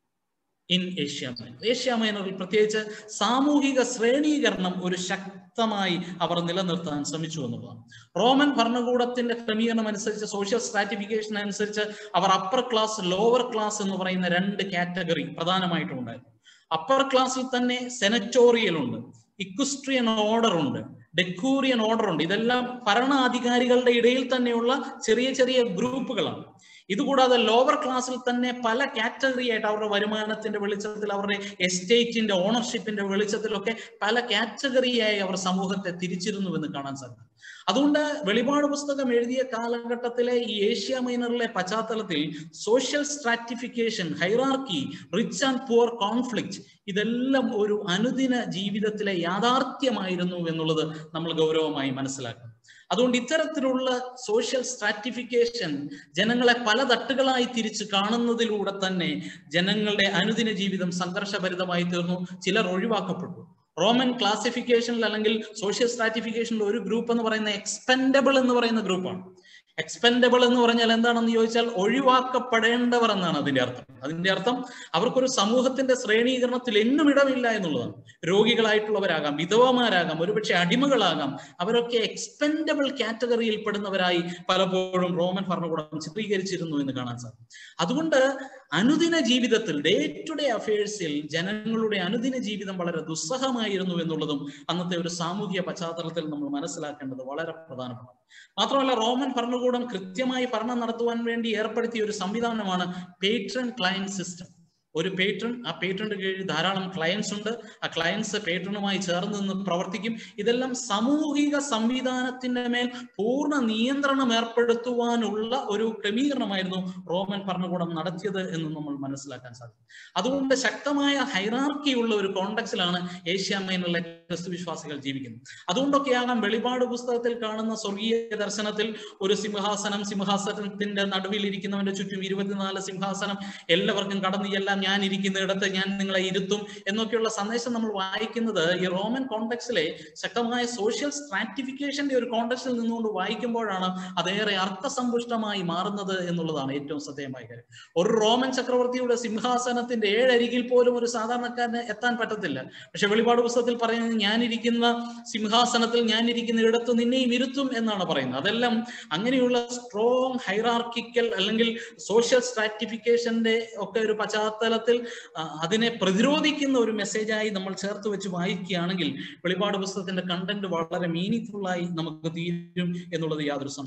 in Asia Minor Asia മൈനറിൽ പ്രത്യേകിച്ച് സാമൂഹിക ശ്രേണീകരണം ഒരു ശക്തമായി അവർ നിലനിർത്താൻ ശ്രമിച്ചു എന്നുള്ളതാണ് റോമൻ ഭരണകൂടത്തിന്റെ ക്രമീകരണം അനുസരിച്ച് സോഷ്യൽ സ്ട്രാറ്റിഫിക്കേഷൻ അനുസരിച്ച് അവർ അപ്പർ ക്ലാസ് ലോവർ ക്ലാസ് എന്ന് പറയുന്ന രണ്ട് കാറ്റഗറി പ്രധാനമായിട്ടും ഉണ്ടായിരുന്നു അപ്പർ ക്ലാസ്സിൽ തന്നെ സെനറ്റോറിയൽ ഉണ്ട് ഇക്വസ്ട്രിയൻ ഓർഡർ ഉണ്ട് ഡെക്കൂറിയൻ ഓർഡർ ഉണ്ട് ഇതെല്ലാം ഭരണാധികാരികളുടെ ഇടയിൽ തന്നെയുള്ള ചെറിയ ചെറിയ ഗ്രൂപ്പുകളാണ് ഇതുകൂടാതെ ലോവർ ക്ലാസ്സിൽ തന്നെ പല കാറ്റഗറി ആയിട്ട് അവരുടെ വരുമാനത്തിന്റെ വെളിച്ചത്തിൽ അവരുടെ എസ്റ്റേറ്റിന്റെ ഓണർഷിപ്പിന്റെ വെളിച്ചത്തിലൊക്കെ പല കാറ്റഗറിയായി അവർ സമൂഹത്തെ തിരിച്ചിരുന്നു എന്ന് കാണാൻ സാധിക്കും അതുകൊണ്ട് വെളിപാട് പുസ്തകം എഴുതിയ കാലഘട്ടത്തിലെ ഈ ഏഷ്യ മൈനറിലെ പശ്ചാത്തലത്തിൽ social stratification hierarchy rich and poor conflict ഇതെല്ലാം ഒരു അനുദിന ജീവിതത്തിലെ യാഥാർത്ഥ്യമായിരുന്നു എന്നുള്ളത് നമ്മൾ ഗൗരവമായി മനസ്സിലാക്കണം അതുകൊണ്ട് ഇത്തരത്തിലുള്ള സോഷ്യൽ സ്ട്രാറ്റിഫിക്കേഷൻ ജനങ്ങളെ പല തട്ടുകളായി തിരിച്ച് കാണുന്നതിലൂടെ തന്നെ ജനങ്ങളുടെ അനുദിന ജീവിതം സംഘർഷഭരിതമായി തീർന്നു ചിലർ ഒഴിവാക്കപ്പെട്ടു റോമൻ ക്ലാസിഫിക്കേഷനിൽ അല്ലെങ്കിൽ സോഷ്യൽ സ്ട്രാറ്റിഫിക്കേഷനിൽ ഒരു ഗ്രൂപ്പ് എന്ന് പറയുന്ന എക്സ്പെൻഡബിൾ എന്ന് പറയുന്ന ഗ്രൂപ്പാണ് എക്സ്പെൻഡബിൾ എന്ന് പറഞ്ഞാൽ എന്താണെന്ന് ചോദിച്ചാൽ ഒഴിവാക്കപ്പെടേണ്ടവർ എന്നാണ് അതിന്റെ അർത്ഥം അതിന്റെ അർത്ഥം അവർക്കൊരു സമൂഹത്തിന്റെ ശ്രേണീകരണത്തിൽ എങ്ങും ഇടമില്ല എന്നുള്ളതാണ് രോഗികളായിട്ടുള്ളവരാകാം വിധവമാരാകാം ഒരുപക്ഷെ അടിമകളാകാം അവരൊക്കെ എക്സ്പെൻഡബിൾ കാറ്റഗറിയിൽ പെടുന്നവരായി പലപ്പോഴും റോമൻ ഭരണകൂടം ചിത്രീകരിച്ചിരുന്നു എന്ന് കാണാൻ സാധിക്കും അതുകൊണ്ട് അനുദിന ജീവിതത്തിൽ ഡേ ടു ഡേ അഫയേഴ്സിൽ ജനങ്ങളുടെ അനുദിന ജീവിതം വളരെ ദുസ്സഹമായിരുന്നു എന്നുള്ളതും അന്നത്തെ ഒരു സാമൂഹിക പശ്ചാത്തലത്തിൽ നമ്മൾ മനസ്സിലാക്കേണ്ടത് വളരെ പ്രധാനമാണ് മാത്രമല്ല റോമൻ ഭരണകൂടം കൃത്യമായി ഭരണം നടത്തുവാൻ വേണ്ടി ഏർപ്പെടുത്തിയ ഒരു സംവിധാനമാണ് പേട്രൺ ക്ലയന്റ് സിസ്റ്റം ഒരു പേട്രൺ ആ പേട്രണിന്റെ കീഴിൽ ധാരാളം ക്ലയൻസ് ഉണ്ട് ആ ക്ലയൻസ് പേട്രണുമായി ചേർന്ന് നിന്ന് പ്രവർത്തിക്കും ഇതെല്ലാം സാമൂഹിക സംവിധാനത്തിന്റെ മേൽ പൂർണ്ണ നിയന്ത്രണം ഏർപ്പെടുത്തുവാനുള്ള ഒരു ക്രമീകരണമായിരുന്നു റോമൻ ഭരണകൂടം നടത്തിയത് എന്ന് നമ്മൾ മനസ്സിലാക്കാൻ സാധിക്കും അതുകൊണ്ട് ശക്തമായ ഹൈറാർക്കി ഉള്ള ഒരു കോണ്ടക്സിലാണ് ഏഷ്യ മൈനറിലെ ക്രിസ്തു വിശ്വാസികൾ ജീവിക്കുന്നത് അതുകൊണ്ടൊക്കെയാകാം വെളിപാട് പുസ്തകത്തിൽ കാണുന്ന സ്വർഗീയ ദർശനത്തിൽ ഒരു സിംഹാസനം സിംഹാസനത്തിന്റെ നടുവിൽ ഇരിക്കുന്നവന്റെ ചുറ്റും ഇരുപത്തിനാല് സിംഹാസനം എല്ലാവർക്കും കടന്നു ചെല്ലാം ഞാൻ ഇരിക്കുന്നിടത്ത് ഞാൻ നിങ്ങളെ ഇരുത്തും എന്നൊക്കെയുള്ള സന്ദേശം നമ്മൾ വായിക്കുന്നത് ഈ റോമൻ കോണ്ടക്സിലെ ശക്തമായ സോഷ്യൽ സ്ട്രാറ്റിഫിക്കേഷന്റെ ഒരു കോണ്ടക്സിൽ നിന്നുകൊണ്ട് വായിക്കുമ്പോഴാണ് അതേറെ അർത്ഥസമ്പുഷ്ടമായി മാറുന്നത് എന്നുള്ളതാണ് ഏറ്റവും ശ്രദ്ധേയമായ കാര്യം ഒരു റോമൻ ചക്രവർത്തിയുടെ സിംഹാസനത്തിന്റെ ഏഴരികിൽ പോലും ഒരു സാധാരണക്കാരന് എത്താൻ പറ്റത്തില്ല പക്ഷെ വെളിപാട് പുസ്തകത്തിൽ പറയുന്നത് ഞാനിരിക്കുന്ന സിംഹാസനത്തിൽ ഞാനിരിക്കുന്ന ഇടത്ത് നിന്നെയും ഇരുത്തും എന്നാണ് പറയുന്നത് അതെല്ലാം അങ്ങനെയുള്ള സ്ട്രോങ് ഹൈറാർക്കിക്കൽ അല്ലെങ്കിൽ സോഷ്യൽ സ്ട്രാറ്റിഫിക്കേഷന്റെ ഒക്കെ ഒരു പശ്ചാത്തലത്തിൽ അതിനെ പ്രതിരോധിക്കുന്ന ഒരു മെസ്സേജായി നമ്മൾ ചേർത്ത് വെച്ച് വായിക്കുകയാണെങ്കിൽ വെളിപാട് പുസ്തകത്തിന്റെ കണ്ടന്റ് വളരെ മീനിങ് ആയി നമുക്ക് തീരും എന്നുള്ളത് യാതൊരു സംശയം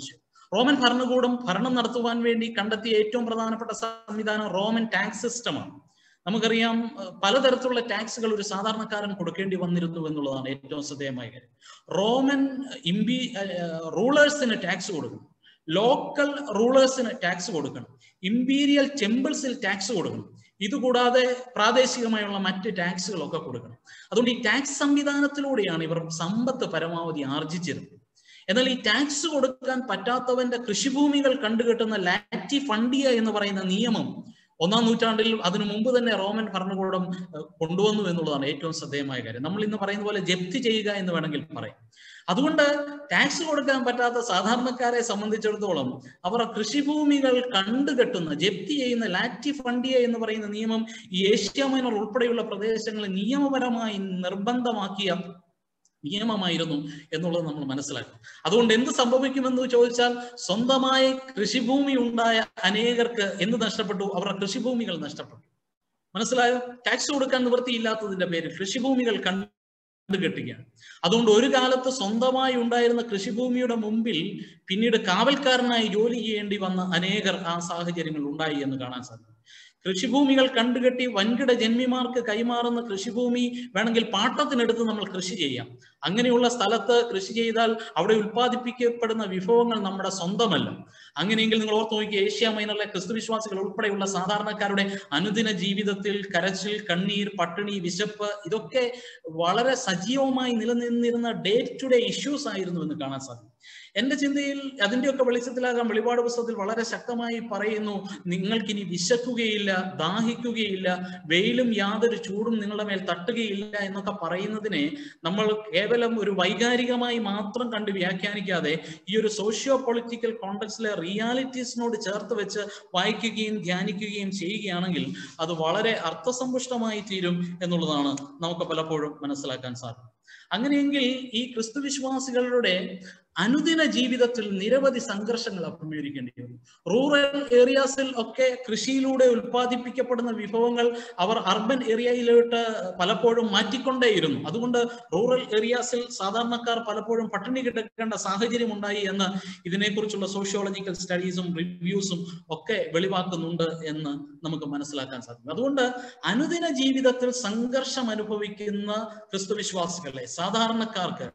റോമൻ ഭരണകൂടം ഭരണം നടത്തുവാൻ വേണ്ടി കണ്ടെത്തിയ ഏറ്റവും പ്രധാനപ്പെട്ട സംവിധാനം റോമൻ ടാക്സ് സിസ്റ്റമാണ് നമുക്കറിയാം പലതരത്തിലുള്ള ടാക്സുകൾ ഒരു സാധാരണക്കാരൻ കൊടുക്കേണ്ടി വന്നിരുന്നു എന്നുള്ളതാണ് ഏറ്റവും ശ്രദ്ധേയമായ കാര്യം റോമൻ ഇമ്പി റൂളേഴ്സിന് ടാക്സ് കൊടുക്കണം ലോക്കൽ റൂളേഴ്സിന് ടാക്സ് കൊടുക്കണം ഇമ്പീരിയൽ ടെമ്പിൾസിൽ ടാക്സ് കൊടുക്കണം ഇതുകൂടാതെ പ്രാദേശികമായുള്ള മറ്റ് ടാക്സുകളൊക്കെ കൊടുക്കണം അതുകൊണ്ട് ഈ ടാക്സ് സംവിധാനത്തിലൂടെയാണ് ഇവർ സമ്പത്ത് പരമാവധി ആർജിച്ചിരുന്നത് എന്നാൽ ഈ ടാക്സ് കൊടുക്കാൻ പറ്റാത്തവന്റെ കൃഷിഭൂമികൾ കണ്ടുകെട്ടുന്ന ലാറ്റി ഫണ്ടിയ എന്ന് പറയുന്ന നിയമം ഒന്നാം നൂറ്റാണ്ടിൽ അതിനു മുമ്പ് തന്നെ റോമൻ ഭരണകൂടം കൊണ്ടുവന്നു എന്നുള്ളതാണ് ഏറ്റവും ശ്രദ്ധേയമായ കാര്യം നമ്മൾ ഇന്ന് പറയുന്ന പോലെ ജപ്തി ചെയ്യുക എന്ന് വേണമെങ്കിൽ പറയും അതുകൊണ്ട് ടാക്സ് കൊടുക്കാൻ പറ്റാത്ത സാധാരണക്കാരെ സംബന്ധിച്ചിടത്തോളം അവർ കൃഷിഭൂമികൾ കണ്ടുകെട്ടുന്ന ജപ്തി ചെയ്യുന്ന ലാറ്റി ഫണ്ടിയ എന്ന് പറയുന്ന നിയമം ഈ ഏഷ്യ മൈനർ ഉൾപ്പെടെയുള്ള പ്രദേശങ്ങളിൽ നിയമപരമായി നിർബന്ധമാക്കിയ നിയമമായിരുന്നു എന്നുള്ളത് നമ്മൾ മനസ്സിലാക്കണം അതുകൊണ്ട് എന്ത് സംഭവിക്കുമെന്ന് ചോദിച്ചാൽ സ്വന്തമായി കൃഷിഭൂമി ഉണ്ടായ അനേകർക്ക് എന്ത് നഷ്ടപ്പെട്ടു അവരുടെ കൃഷിഭൂമികൾ നഷ്ടപ്പെട്ടു മനസ്സിലായോ ടാക്സ് കൊടുക്കാൻ നിവൃത്തിയില്ലാത്തതിന്റെ പേരിൽ കൃഷിഭൂമികൾ കണ്ടുകെട്ടുകയാണ് അതുകൊണ്ട് ഒരു കാലത്ത് സ്വന്തമായി ഉണ്ടായിരുന്ന കൃഷിഭൂമിയുടെ മുമ്പിൽ പിന്നീട് കാവൽക്കാരനായി ജോലി ചെയ്യേണ്ടി വന്ന അനേകർ ആ സാഹചര്യങ്ങൾ ഉണ്ടായി എന്ന് കാണാൻ സാധിക്കും കൃഷിഭൂമികൾ കണ്ടുകെട്ടി വൻകിട ജന്മിമാർക്ക് കൈമാറുന്ന കൃഷിഭൂമി വേണമെങ്കിൽ പാട്ടത്തിനെടുത്ത് നമ്മൾ കൃഷി ചെയ്യാം അങ്ങനെയുള്ള സ്ഥലത്ത് കൃഷി ചെയ്താൽ അവിടെ ഉൽപ്പാദിപ്പിക്കപ്പെടുന്ന വിഭവങ്ങൾ നമ്മുടെ സ്വന്തമല്ല അങ്ങനെയെങ്കിൽ നിങ്ങൾ ഓർത്ത് നോക്കി ഏഷ്യ മൈനറിലെ ക്രിസ്തുവിശ്വാസികൾ ഉൾപ്പെടെയുള്ള സാധാരണക്കാരുടെ അനുദിന ജീവിതത്തിൽ കരച്ചിൽ കണ്ണീർ പട്ടിണി വിശപ്പ് ഇതൊക്കെ വളരെ സജീവമായി നിലനിന്നിരുന്ന ഡേ ടു ഡേ ഇഷ്യൂസ് ആയിരുന്നു എന്ന് കാണാൻ സാധിക്കും എന്റെ ചിന്തയിൽ അതിന്റെയൊക്കെ വെളിച്ചത്തിലാകാൻ വെളിപാട് പുസ്തകത്തിൽ വളരെ ശക്തമായി പറയുന്നു നിങ്ങൾക്കിനി വിശക്കുകയില്ല ദാഹിക്കുകയില്ല വെയിലും യാതൊരു ചൂടും നിങ്ങളുടെ മേൽ തട്ടുകയില്ല എന്നൊക്കെ പറയുന്നതിനെ നമ്മൾ കേവലം ഒരു വൈകാരികമായി മാത്രം കണ്ട് വ്യാഖ്യാനിക്കാതെ ഈ ഒരു സോഷ്യോ പൊളിറ്റിക്കൽ കോണ്ടക്സിലെ റിയാലിറ്റീസിനോട് ചേർത്ത് വെച്ച് വായിക്കുകയും ധ്യാനിക്കുകയും ചെയ്യുകയാണെങ്കിൽ അത് വളരെ അർത്ഥസമ്പുഷ്ടമായി തീരും എന്നുള്ളതാണ് നമുക്ക് പലപ്പോഴും മനസ്സിലാക്കാൻ സാധിക്കും അങ്ങനെയെങ്കിൽ ഈ ക്രിസ്തു വിശ്വാസികളുടെ അനുദിന ജീവിതത്തിൽ നിരവധി സംഘർഷങ്ങൾ അഭിമുഖീകരിക്കേണ്ടി വരും റൂറൽ ഏരിയാസിൽ ഒക്കെ കൃഷിയിലൂടെ ഉൽപ്പാദിപ്പിക്കപ്പെടുന്ന വിഭവങ്ങൾ അവർ അർബൻ ഏരിയയിലോട്ട് പലപ്പോഴും മാറ്റിക്കൊണ്ടേയിരുന്നു അതുകൊണ്ട് റൂറൽ ഏരിയാസിൽ സാധാരണക്കാർ പലപ്പോഴും പട്ടിണി കിടക്കേണ്ട സാഹചര്യം ഉണ്ടായി എന്ന് ഇതിനെക്കുറിച്ചുള്ള സോഷ്യോളജിക്കൽ സ്റ്റഡീസും റിവ്യൂസും ഒക്കെ വെളിവാക്കുന്നുണ്ട് എന്ന് നമുക്ക് മനസ്സിലാക്കാൻ സാധിക്കും അതുകൊണ്ട് അനുദിന ജീവിതത്തിൽ സംഘർഷം അനുഭവിക്കുന്ന ക്രിസ്തുവിശ്വാസികളെ സാധാരണക്കാർക്ക്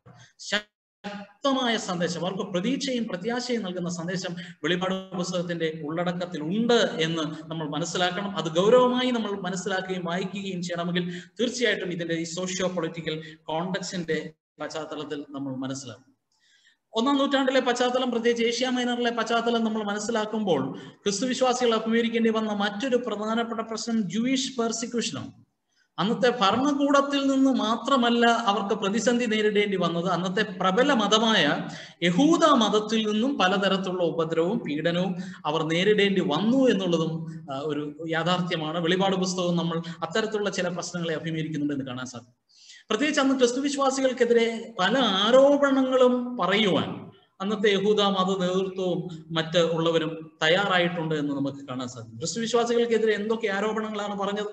ശക്തമായ സന്ദേശം അവർക്ക് പ്രതീക്ഷയും പ്രത്യാശയും നൽകുന്ന സന്ദേശം വെളിപാട് പുസ്തകത്തിന്റെ ഉള്ളടക്കത്തിൽ ഉണ്ട് എന്ന് നമ്മൾ മനസ്സിലാക്കണം അത് ഗൗരവമായി നമ്മൾ മനസ്സിലാക്കുകയും വായിക്കുകയും ചെയ്യണമെങ്കിൽ തീർച്ചയായിട്ടും ഇതിന്റെ ഈ സോഷ്യോ പൊളിറ്റിക്കൽ കോണ്ടക്സിന്റെ പശ്ചാത്തലത്തിൽ നമ്മൾ മനസ്സിലാക്കും ഒന്നാം നൂറ്റാണ്ടിലെ പശ്ചാത്തലം പ്രത്യേകിച്ച് ഏഷ്യ മൈനറിലെ പശ്ചാത്തലം നമ്മൾ മനസ്സിലാക്കുമ്പോൾ ക്രിസ്തുവിശ്വാസികൾ അഭിമുഖീകരിക്കേണ്ടി വന്ന മറ്റൊരു പ്രധാനപ്പെട്ട പ്രശ്നം ജൂയിഷ് പെർസിക്യൂഷനാണ് അന്നത്തെ ഭരണകൂടത്തിൽ നിന്ന് മാത്രമല്ല അവർക്ക് പ്രതിസന്ധി നേരിടേണ്ടി വന്നത് അന്നത്തെ പ്രബല മതമായ യഹൂദ മതത്തിൽ നിന്നും പലതരത്തിലുള്ള ഉപദ്രവവും പീഡനവും അവർ നേരിടേണ്ടി വന്നു എന്നുള്ളതും ഒരു യാഥാർത്ഥ്യമാണ് വെളിപാട് പുസ്തകവും നമ്മൾ അത്തരത്തിലുള്ള ചില പ്രശ്നങ്ങളെ അഭിമുഖീകരിക്കുന്നുണ്ട് എന്ന് കാണാൻ സാധിക്കും പ്രത്യേകിച്ച് അന്ന് ക്രിസ്തുവിശ്വാസികൾക്കെതിരെ പല ആരോപണങ്ങളും പറയുവാൻ അന്നത്തെ യഹൂദ മത നേതൃത്വവും മറ്റ് ഉള്ളവരും തയ്യാറായിട്ടുണ്ട് എന്ന് നമുക്ക് കാണാൻ സാധിക്കും ക്രിസ്തുവിശ്വാസികൾക്കെതിരെ എന്തൊക്കെ ആരോപണങ്ങളാണ് പറഞ്ഞത്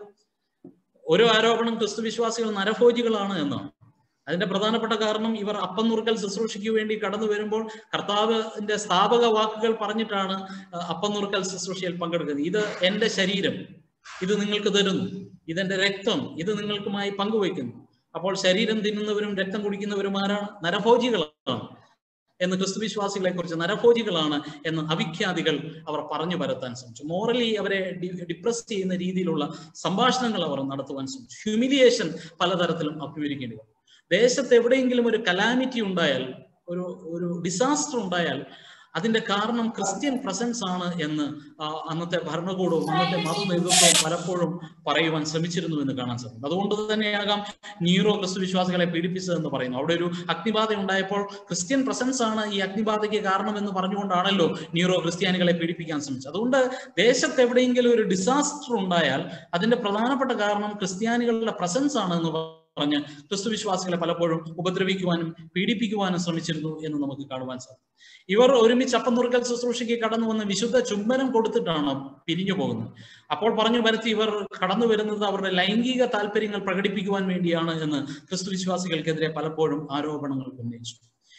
ഓരോ ആരോപണം ക്രിസ്തുവിശ്വാസികൾ നരഭോജികളാണ് എന്നാണ് അതിന്റെ പ്രധാനപ്പെട്ട കാരണം ഇവർ അപ്പം നുറുക്കൽ ശുശ്രൂഷയ്ക്ക് വേണ്ടി കടന്നു വരുമ്പോൾ കർത്താവിന്റെ സ്ഥാപക വാക്കുകൾ പറഞ്ഞിട്ടാണ് അപ്പം നുറുക്കൽ ശുശ്രൂഷയിൽ പങ്കെടുക്കുന്നത് ഇത് എന്റെ ശരീരം ഇത് നിങ്ങൾക്ക് തരുന്നു ഇതെന്റെ രക്തം ഇത് നിങ്ങൾക്കുമായി പങ്കുവയ്ക്കുന്നു അപ്പോൾ ശരീരം തിന്നുന്നവരും രക്തം കുടിക്കുന്നവരും ആരാണ് നരഭോജികളാണ് എന്ന് ക്രിസ്തുവിശ്വാസികളെ കുറിച്ച് നരഭോജികളാണ് എന്ന് അവിഖ്യാതികൾ അവർ പറഞ്ഞു പരത്താൻ ശ്രമിച്ചു മോറലി അവരെ ഡിപ്രസ് ചെയ്യുന്ന രീതിയിലുള്ള സംഭാഷണങ്ങൾ അവർ നടത്തുവാൻ ശ്രമിച്ചു ഹ്യൂമിലിയേഷൻ പലതരത്തിലും അഭിമുഖീകരിക്കേണ്ടി വന്നു ദേശത്ത് എവിടെയെങ്കിലും ഒരു കലാമിറ്റി ഉണ്ടായാൽ ഒരു ഒരു ഡിസാസ്റ്റർ ഉണ്ടായാൽ അതിന്റെ കാരണം ക്രിസ്ത്യൻ പ്രസൻസ് ആണ് എന്ന് അന്നത്തെ ഭരണകൂടവും അന്നത്തെ മത നേതൃത്വവും പലപ്പോഴും പറയുവാൻ ശ്രമിച്ചിരുന്നു എന്ന് കാണാൻ സാധിക്കും അതുകൊണ്ട് തന്നെയാകാം നീറോ ക്രിസ്തു വിശ്വാസികളെ പീഡിപ്പിച്ചതെന്ന് പറയുന്നു അവിടെ ഒരു അഗ്നിബാധ ഉണ്ടായപ്പോൾ ക്രിസ്ത്യൻ പ്രസൻസ് ആണ് ഈ അഗ്നിബാധയ്ക്ക് കാരണമെന്ന് പറഞ്ഞുകൊണ്ടാണല്ലോ നീറോ ക്രിസ്ത്യാനികളെ പീഡിപ്പിക്കാൻ ശ്രമിച്ചത് അതുകൊണ്ട് ദേശത്ത് എവിടെയെങ്കിലും ഒരു ഡിസാസ്റ്റർ ഉണ്ടായാൽ അതിന്റെ പ്രധാനപ്പെട്ട കാരണം ക്രിസ്ത്യാനികളുടെ പ്രസൻസ് ആണ് എന്ന് പറഞ്ഞ് ക്രിസ്തു വിശ്വാസികളെ പലപ്പോഴും ഉപദ്രവിക്കുവാനും പീഡിപ്പിക്കുവാനും ശ്രമിച്ചിരുന്നു എന്ന് നമുക്ക് കാണുവാൻ സാധിക്കും ഇവർ ഒരുമിച്ച് അപ്പം നുറുക്കൽ ശുശ്രൂഷയ്ക്ക് കടന്നു വന്ന് വിശുദ്ധ ചുംബനം കൊടുത്തിട്ടാണ് പിരിഞ്ഞു പോകുന്നത് അപ്പോൾ പറഞ്ഞു വരുത്തി ഇവർ കടന്നു വരുന്നത് അവരുടെ ലൈംഗിക താല്പര്യങ്ങൾ പ്രകടിപ്പിക്കുവാൻ വേണ്ടിയാണ് എന്ന് ക്രിസ്തു വിശ്വാസികൾക്കെതിരെ പലപ്പോഴും ആരോപണങ്ങൾ ഉന്നയിച്ചു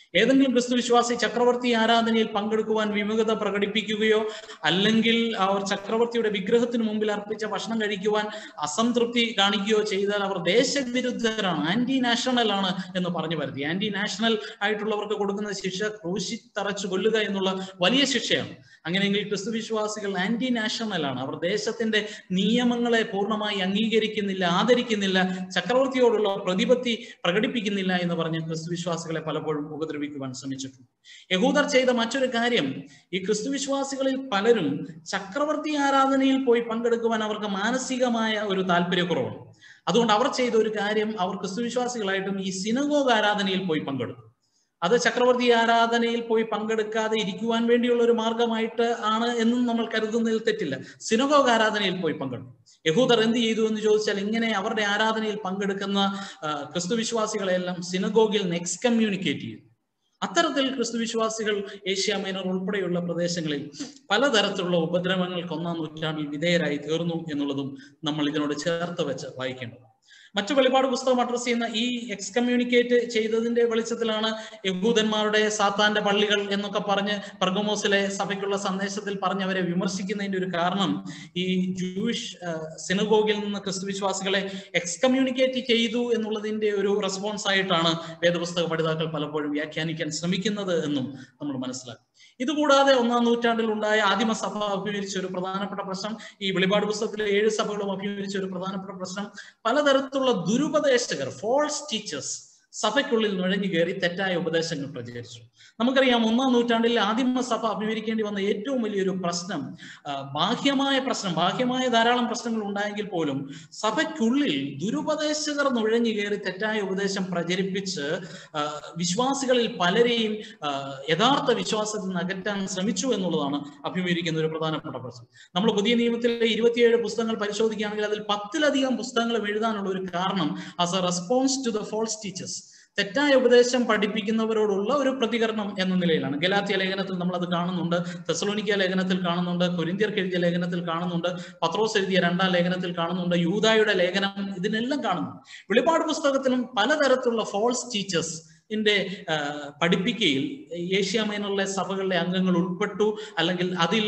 ഏതെങ്കിലും ക്രിസ്തു വിശ്വാസി ചക്രവർത്തി ആരാധനയിൽ പങ്കെടുക്കുവാൻ വിമുഖത പ്രകടിപ്പിക്കുകയോ അല്ലെങ്കിൽ അവർ ചക്രവർത്തിയുടെ വിഗ്രഹത്തിന് മുമ്പിൽ അർപ്പിച്ച ഭക്ഷണം കഴിക്കുവാൻ അസംതൃപ്തി കാണിക്കുകയോ ചെയ്താൽ അവർ ദേശവിരുദ്ധരാണ് ആന്റി നാഷണൽ ആണ് എന്ന് പറഞ്ഞു വരുത്തി ആന്റി നാഷണൽ ആയിട്ടുള്ളവർക്ക് കൊടുക്കുന്ന ശിക്ഷ ക്രൂശി തറച്ചു കൊല്ലുക എന്നുള്ള വലിയ ശിക്ഷയാണ് അങ്ങനെയെങ്കിൽ ക്രിസ്തു വിശ്വാസികൾ ആന്റി നാഷണൽ ആണ് അവർ ദേശത്തിന്റെ നിയമങ്ങളെ പൂർണ്ണമായി അംഗീകരിക്കുന്നില്ല ആദരിക്കുന്നില്ല ചക്രവർത്തിയോടുള്ള പ്രതിപത്തി പ്രകടിപ്പിക്കുന്നില്ല എന്ന് പറഞ്ഞ് ക്രിസ്തു വിശ്വാസികളെ പലപ്പോഴും ഉപദ്രവിക്കുവാൻ ശ്രമിച്ചിട്ടുണ്ട് യഹൂദർ ചെയ്ത മറ്റൊരു കാര്യം ഈ ക്രിസ്തു വിശ്വാസികളിൽ പലരും ചക്രവർത്തി ആരാധനയിൽ പോയി പങ്കെടുക്കുവാൻ അവർക്ക് മാനസികമായ ഒരു താല്പര്യക്കുറവാണ് അതുകൊണ്ട് അവർ ചെയ്ത ഒരു കാര്യം അവർ ക്രിസ്തു വിശ്വാസികളായിട്ടും ഈ സിനഗോഗ് ആരാധനയിൽ പോയി പങ്കെടുത്തു അത് ചക്രവർത്തി ആരാധനയിൽ പോയി പങ്കെടുക്കാതെ ഇരിക്കുവാൻ വേണ്ടിയുള്ള ഒരു മാർഗമായിട്ട് ആണ് എന്നും നമ്മൾ കരുതുന്നതിൽ തെറ്റില്ല സിനഗോഗ് ആരാധനയിൽ പോയി പങ്കെടുത്തു യഹൂദർ എന്ത് ചെയ്തു എന്ന് ചോദിച്ചാൽ ഇങ്ങനെ അവരുടെ ആരാധനയിൽ പങ്കെടുക്കുന്ന ക്രിസ്തു വിശ്വാസികളെല്ലാം സിനഗോഗിൽ എക്സ്കമ്മ്യൂണിക്കേറ്റ് ചെയ്തു അത്തരത്തിൽ ക്രിസ്തു വിശ്വാസികൾ ഏഷ്യ മൈനർ ഉൾപ്പെടെയുള്ള പ്രദേശങ്ങളിൽ പലതരത്തിലുള്ള ഉപദ്രവങ്ങൾക്ക് ഒന്നാം നൂറ്റാണ്ടിൽ വിധേയരായി തീർന്നു എന്നുള്ളതും നമ്മൾ ഇതിനോട് ചേർത്ത് വെച്ച് വായിക്കേണ്ടത് മറ്റു വെളിപാട് പുസ്തകം അഡ്രസ് ചെയ്യുന്ന ഈ എക്സ്കമ്മ്യൂണിക്കേറ്റ് ചെയ്തതിന്റെ വെളിച്ചത്തിലാണ് യഹൂദന്മാരുടെ സാത്താന്റെ പള്ളികൾ എന്നൊക്കെ പറഞ്ഞ് പെർഗമോസിലെ സഭയ്ക്കുള്ള സന്ദേശത്തിൽ പറഞ്ഞ് അവരെ വിമർശിക്കുന്നതിന്റെ ഒരു കാരണം ഈ ജൂയിഷ് സിനഗോഗിൽ നിന്ന് ക്രിസ്തു വിശ്വാസികളെ എക്സ്കമ്മ്യൂണിക്കേറ്റ് ചെയ്തു എന്നുള്ളതിന്റെ ഒരു റെസ്പോൺസ് ആയിട്ടാണ് വേദപുസ്തക പഠിതാക്കൾ പലപ്പോഴും വ്യാഖ്യാനിക്കാൻ ശ്രമിക്കുന്നത് എന്നും നമ്മൾ മനസ്സിലാക്കും ഇതുകൂടാതെ ഒന്നാം നൂറ്റാണ്ടിൽ ഉണ്ടായ ആദിമ സഭ അഭിമുഖീകരിച്ച ഒരു പ്രധാനപ്പെട്ട പ്രശ്നം ഈ വെളിപാട് പുസ്തകത്തിലെ ഏഴ് സഭകളും അഭിമുഖീകരിച്ച ഒരു പ്രധാനപ്പെട്ട പ്രശ്നം പലതരത്തിലുള്ള ദുരുപദേശകർ ഫോൾസ് ടീച്ചേഴ്സ് സഭയ്ക്കുള്ളിൽ നുഴഞ്ഞു കയറി തെറ്റായ ഉപദേശങ്ങൾ പ്രചരിച്ചു നമുക്കറിയാം ഒന്നാം നൂറ്റാണ്ടിൽ ആദിമ സഭ അഭിമുഖീകരിക്കേണ്ടി വന്ന ഏറ്റവും വലിയൊരു പ്രശ്നം ബാഹ്യമായ പ്രശ്നം ബാഹ്യമായ ധാരാളം പ്രശ്നങ്ങൾ ഉണ്ടായെങ്കിൽ പോലും സഭയ്ക്കുള്ളിൽ ദുരുപദേശകർ നുഴഞ്ഞു കയറി തെറ്റായ ഉപദേശം പ്രചരിപ്പിച്ച് വിശ്വാസികളിൽ പലരെയും യഥാർത്ഥ വിശ്വാസത്തിൽ നിന്ന് അകറ്റാൻ ശ്രമിച്ചു എന്നുള്ളതാണ് അഭിമുഖീകരിക്കുന്ന ഒരു പ്രധാനപ്പെട്ട പ്രശ്നം നമ്മൾ പുതിയ നിയമത്തിലെ ഇരുപത്തിയേഴ് പുസ്തകങ്ങൾ പരിശോധിക്കുകയാണെങ്കിൽ അതിൽ പത്തിലധികം പുസ്തകങ്ങൾ എഴുതാനുള്ള ഒരു കാരണം as a response to the false teachers തെറ്റായ ഉപദേശം പഠിപ്പിക്കുന്നവരോടുള്ള ഒരു പ്രതികരണം എന്ന നിലയിലാണ് ഗലാത്തിയ ലേഖനത്തിൽ നമ്മൾ അത് കാണുന്നുണ്ട് തെസലോനിക്ക ലേഖനത്തിൽ കാണുന്നുണ്ട് കൊരിന്ത്യർക്ക് എഴുതിയ ലേഖനത്തിൽ കാണുന്നുണ്ട് പത്രോസ് എഴുതിയ രണ്ടാം ലേഖനത്തിൽ കാണുന്നുണ്ട് യൂതായുടെ ലേഖനം ഇതിനെല്ലാം കാണുന്നു വെളിപാട് പുസ്തകത്തിലും പലതരത്തിലുള്ള ഫോൾസ് ടീച്ചേഴ്സ് ന്റെ പഠിപ്പിക്കയിൽ ഏഷ്യ മൈനറിലെ സഭകളിലെ അംഗങ്ങൾ ഉൾപ്പെട്ടു അല്ലെങ്കിൽ അതിൽ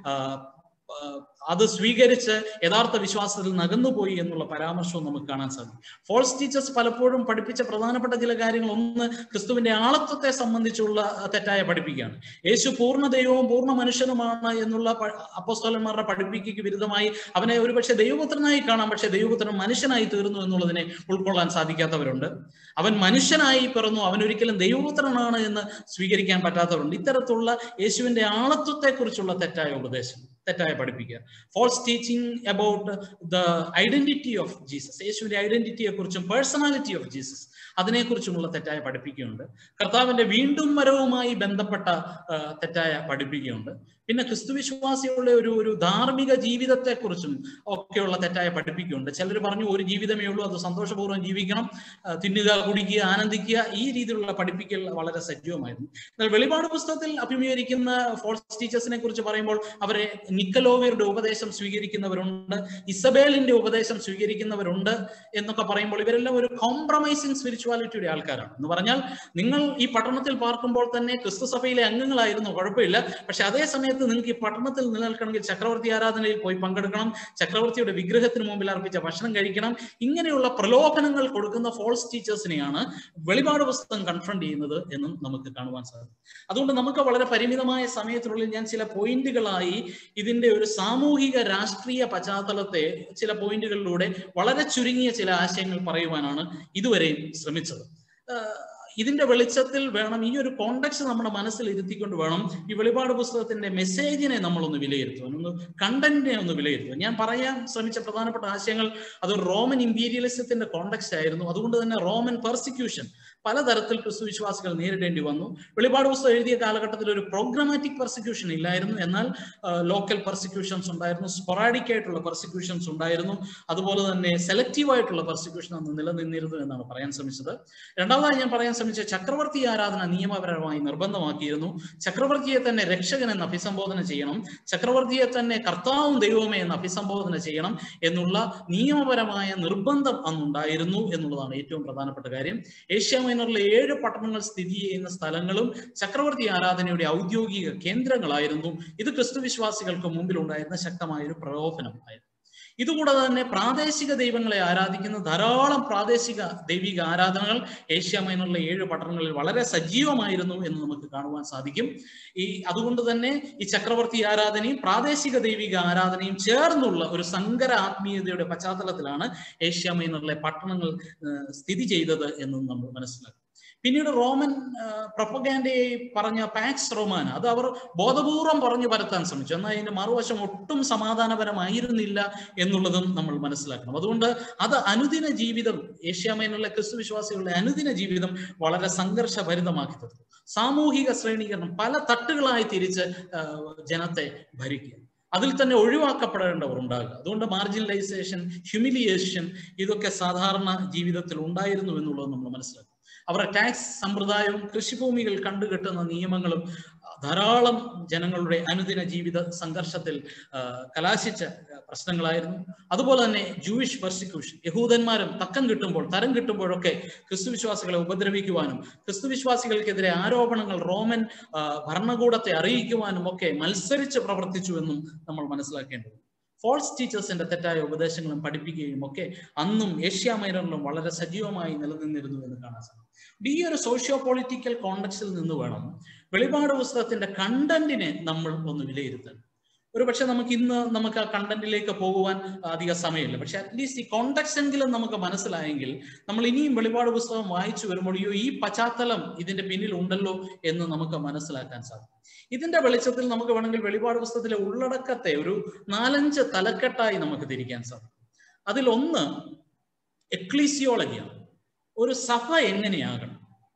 അത് സ്വീകരിച്ച് യഥാർത്ഥ വിശ്വാസത്തിൽ നകന്നുപോയി എന്നുള്ള പരാമർശവും നമുക്ക് കാണാൻ സാധിക്കും ഫോൾസ് ടീച്ചേഴ്സ് പലപ്പോഴും പഠിപ്പിച്ച പ്രധാനപ്പെട്ട ചില കാര്യങ്ങൾ ഒന്ന് ക്രിസ്തുവിന്റെ ആളത്വത്തെ സംബന്ധിച്ചുള്ള തെറ്റായ പഠിപ്പിക്കുകയാണ് യേശു പൂർണ്ണ ദൈവവും പൂർണ്ണ മനുഷ്യനുമാണ് എന്നുള്ള അപ്പോസ്തോലന്മാരുടെ പഠിപ്പിക്കയ്ക്ക് വിരുദ്ധമായി അവനെ ഒരുപക്ഷെ ദൈവപുത്രനായി കാണാം പക്ഷെ ദൈവപുത്രൻ മനുഷ്യനായി തീർന്നു എന്നുള്ളതിനെ ഉൾക്കൊള്ളാൻ സാധിക്കാത്തവരുണ്ട് അവൻ മനുഷ്യനായി പിറന്നു അവൻ ഒരിക്കലും ദൈവപുത്രനാണ് എന്ന് സ്വീകരിക്കാൻ പറ്റാത്തവരുണ്ട് ഇത്തരത്തിലുള്ള യേശുവിന്റെ ആളത്വത്തെക്കുറിച്ചുള്ള തെറ്റായ ഉപദേശം തെറ്റായ പഠിപ്പിക്കുക false teaching about the identity of Jesus യേശുവിന്റെ ഐഡന്റിറ്റിയെ കുറിച്ചും പേഴ്സണാലിറ്റി ഓഫ് ജീസസ് അതിനെക്കുറിച്ചുമുള്ള തെറ്റായ പഠിപ്പിക്കുകയുണ്ട് കർത്താവിന്റെ വീണ്ടും വരവുമായി ബന്ധപ്പെട്ട തെറ്റായ പഠിപ്പിക്കുകയുണ്ട് പിന്നെ ക്രിസ്തുവിശ്വാസിയുള്ള ഒരു ഒരു ധാർമ്മിക ജീവിതത്തെക്കുറിച്ചും ഒക്കെയുള്ള തെറ്റായ പഠിപ്പിക്കുന്നുണ്ട് ചിലർ പറഞ്ഞു ഒരു ജീവിതമേ ഉള്ളൂ അത് സന്തോഷപൂർവ്വം ജീവിക്കണം തിന്നുക കുടിക്കുക ആനന്ദിക്കുക ഈ രീതിയിലുള്ള പഠിപ്പിക്കൽ വളരെ സജീവമായിരുന്നു എന്നാൽ വെളിപാട് പുസ്തകത്തിൽ അഭിമുഖീകരിക്കുന്ന ഫോൾസ് ടീച്ചേഴ്സിനെ കുറിച്ച് പറയുമ്പോൾ അവരെ നിക്കലോവിയറുടെ ഉപദേശം സ്വീകരിക്കുന്നവരുണ്ട് ഇസബേലിന്റെ ഉപദേശം സ്വീകരിക്കുന്നവരുണ്ട് എന്നൊക്കെ പറയുമ്പോൾ ഇവരെല്ലാം ഒരു കോംപ്രമൈസിങ് സ്പിരിച്വാലിറ്റിയുടെ ആൾക്കാരാണ് എന്ന് പറഞ്ഞാൽ നിങ്ങൾ ഈ പട്ടണത്തിൽ പാർക്കുമ്പോൾ തന്നെ ക്രിസ്തു സഭയിലെ അംഗങ്ങളായിരുന്നു കുഴപ്പമില്ല പക്ഷെ അതേ സമയത്ത് നിങ്ങൾക്ക് ഈ പട്ടണത്തിൽ നിലനിൽക്കണമെങ്കിൽ ചക്രവർത്തി ആരാധനയിൽ പോയി പങ്കെടുക്കണം ചക്രവർത്തിയുടെ വിഗ്രഹത്തിന് മുമ്പിൽ അർപ്പിച്ച ഭക്ഷണം കഴിക്കണം ഇങ്ങനെയുള്ള പ്രലോഭനങ്ങൾ കൊടുക്കുന്ന ഫോൾസ് ടീച്ചേഴ്സിനെയാണ് വെളിപാട് പുസ്തകം കൺഫ്രണ്ട് ചെയ്യുന്നത് എന്നും നമുക്ക് കാണുവാൻ സാധിക്കും അതുകൊണ്ട് നമുക്ക് വളരെ പരിമിതമായ സമയത്തിനുള്ളിൽ ഞാൻ ചില പോയിന്റുകളായി ഇതിന്റെ ഒരു സാമൂഹിക രാഷ്ട്രീയ പശ്ചാത്തലത്തെ ചില പോയിന്റുകളിലൂടെ വളരെ ചുരുങ്ങിയ ചില ആശയങ്ങൾ പറയുവാനാണ് ഇതുവരെയും ശ്രമിച്ചത് ഇതിന്റെ വെളിച്ചത്തിൽ വേണം ഈ ഒരു കോണ്ടക്സ്റ്റ് നമ്മുടെ മനസ്സിൽ ഇരുത്തിക്കൊണ്ട് വേണം ഈ വെളിപാട് പുസ്തകത്തിന്റെ മെസ്സേജിനെ നമ്മളൊന്ന് വിലയിരുത്തുവാൻ ഒന്ന് കണ്ടന്റിനെ ഒന്ന് വിലയിരുത്തുവാൻ ഞാൻ പറയാൻ ശ്രമിച്ച പ്രധാനപ്പെട്ട ആശയങ്ങൾ അത് റോമൻ ഇമ്പീരിയലിസത്തിന്റെ കോണ്ടക്സ്റ്റ് ആയിരുന്നു അതുകൊണ്ട് തന്നെ റോമൻ പെർസിക്യൂഷൻ പലതരത്തിൽ ക്രിസ്തു വിശ്വാസികൾ നേരിടേണ്ടി വന്നു വെളിപാട് പുസ്തകം എഴുതിയ കാലഘട്ടത്തിൽ ഒരു പ്രോഗ്രാമാറ്റിക് പെർസിക്യൂഷൻ ഇല്ലായിരുന്നു എന്നാൽ ലോക്കൽ പെർസിക്യൂഷൻസ് ഉണ്ടായിരുന്നു സ്പൊറാഡിക് ആയിട്ടുള്ള പെർസിക്യൂഷൻസ് ഉണ്ടായിരുന്നു അതുപോലെ തന്നെ സെലക്റ്റീവ് ആയിട്ടുള്ള പെർസിക്യൂഷൻ അന്ന് നിലനിന്നിരുന്നു എന്നാണ് പറയാൻ ശ്രമിച്ചത് രണ്ടാമതായി ഞാൻ പറയാൻ ശ്രമിച്ച ചക്രവർത്തി ആരാധന നിയമപരമായി നിർബന്ധമാക്കിയിരുന്നു ചക്രവർത്തിയെ തന്നെ രക്ഷകൻ എന്ന് അഭിസംബോധന ചെയ്യണം ചക്രവർത്തിയെ തന്നെ കർത്താവും ദൈവമേ എന്ന് അഭിസംബോധന ചെയ്യണം എന്നുള്ള നിയമപരമായ നിർബന്ധം അന്നുണ്ടായിരുന്നു എന്നുള്ളതാണ് ഏറ്റവും പ്രധാനപ്പെട്ട കാര്യം ഏഷ്യ മൈനറിലെ ഏഴ് പട്ടണങ്ങൾ സ്ഥിതി ചെയ്യുന്ന സ്ഥലങ്ങളും ചക്രവർത്തി ആരാധനയുടെ ഔദ്യോഗിക കേന്ദ്രങ്ങളായിരുന്നു ഇത് ക്രിസ്തുവിശ്വാസികൾക്ക് മുമ്പിൽ ഉണ്ടായിരുന്ന ശക്തമായ ഒരു പ്രലോഭനമായിരുന്നു ഇതുകൂടാതെ തന്നെ പ്രാദേശിക ദൈവങ്ങളെ ആരാധിക്കുന്ന ധാരാളം പ്രാദേശിക ദൈവിക ആരാധനകൾ ഏഷ്യ മൈനറിലെ ഏഴ് പട്ടണങ്ങളിൽ വളരെ സജീവമായിരുന്നു എന്ന് നമുക്ക് കാണുവാൻ സാധിക്കും ഈ അതുകൊണ്ട് തന്നെ ഈ ചക്രവർത്തി ആരാധനയും പ്രാദേശിക ദൈവിക ആരാധനയും ചേർന്നുള്ള ഒരു സങ്കര ആത്മീയതയുടെ പശ്ചാത്തലത്തിലാണ് ഏഷ്യ മൈനറിലെ പട്ടണങ്ങൾ സ്ഥിതി ചെയ്തത് എന്നും നമ്മൾ മനസ്സിലാക്കും പിന്നീട് റോമൻ പ്രൊപ്പഗാൻഡയെ പറഞ്ഞ പാക്സ് റൊമാന അത് അവർ ബോധപൂർവം പറഞ്ഞു പരത്താൻ ശ്രമിച്ചു എന്നാൽ അതിന്റെ മറുവശം ഒട്ടും സമാധാനപരമായിരുന്നില്ല എന്നുള്ളതും നമ്മൾ മനസ്സിലാക്കണം അതുകൊണ്ട് അത് അനുദിന ജീവിതം ഏഷ്യാമേനുള്ള ക്രിസ്തു വിശ്വാസികളുടെ അനുദിന ജീവിതം വളരെ സംഘർഷഭരിതമാക്കി തീർത്തു സാമൂഹിക ശ്രേണീകരണം പല തട്ടുകളായി തിരിച്ച് ജനത്തെ ഭരിക്കുക അതിൽ തന്നെ ഒഴിവാക്കപ്പെടേണ്ടവർ ഉണ്ടാകുക അതുകൊണ്ട് മാർജിനലൈസേഷൻ ഹ്യൂമിലിയേഷൻ ഇതൊക്കെ സാധാരണ ജീവിതത്തിൽ ഉണ്ടായിരുന്നു എന്നുള്ളത് നമ്മൾ മനസ്സിലാക്കും അവരുടെ ടാക്സ് സമ്പ്രദായവും കൃഷിഭൂമികൾ കണ്ടുകെട്ടുന്ന നിയമങ്ങളും ധാരാളം ജനങ്ങളുടെ അനുദിന ജീവിത സംഘർഷത്തിൽ കലാശിച്ച പ്രശ്നങ്ങളായിരുന്നു അതുപോലെ തന്നെ ജൂയിഷ് പെർസിക്യൂഷൻ യഹൂദന്മാരും തക്കം കിട്ടുമ്പോൾ തരം കിട്ടുമ്പോഴൊക്കെ ക്രിസ്തുവിശ്വാസികളെ ഉപദ്രവിക്കുവാനും ക്രിസ്തുവിശ്വാസികൾക്കെതിരെ ആരോപണങ്ങൾ റോമൻ ഭരണകൂടത്തെ അറിയിക്കുവാനും ഒക്കെ മത്സരിച്ച് പ്രവർത്തിച്ചു എന്നും നമ്മൾ മനസ്സിലാക്കേണ്ടത് ഫോൾസ് ടീച്ചേഴ്സിന്റെ തെറ്റായ ഉപദേശങ്ങളും പഠിപ്പിക്കുകയും ഒക്കെ അന്നും ഏഷ്യ മൈനറിലും വളരെ സജീവമായി നിലനിന്നിരുന്നു എന്ന് കാണാൻ സാധിക്കും ഈ ഒരു സോഷ്യോ പൊളിറ്റിക്കൽ കോണ്ടക്സിൽ നിന്ന് വേണം വെളിപാട് പുസ്തകത്തിന്റെ കണ്ടന്റിനെ നമ്മൾ ഒന്ന് വിലയിരുത്താൻ ഒരു പക്ഷെ നമുക്ക് ഇന്ന് നമുക്ക് ആ കണ്ടന്റിലേക്ക് പോകുവാൻ അധിക സമയമില്ല പക്ഷെ അറ്റ്ലീസ്റ്റ് ഈ കോണ്ടക്സ് എങ്കിലും നമുക്ക് മനസ്സിലായെങ്കിൽ നമ്മൾ ഇനിയും വെളിപാട് പുസ്തകം വായിച്ചു വരുമ്പോൾ ഈ പശ്ചാത്തലം ഇതിന്റെ പിന്നിൽ ഉണ്ടല്ലോ എന്ന് നമുക്ക് മനസ്സിലാക്കാൻ സാധിക്കും ഇതിന്റെ വെളിച്ചത്തിൽ നമുക്ക് വേണമെങ്കിൽ വെളിപാട് പുസ്തകത്തിലെ ഉള്ളടക്കത്തെ ഒരു നാലഞ്ച് തലക്കെട്ടായി നമുക്ക് തിരിക്കാൻ സാധിക്കും അതിലൊന്ന് എക്ലീസിയോളജിയാണ് ഒരു സഭ എങ്ങനെയാകണം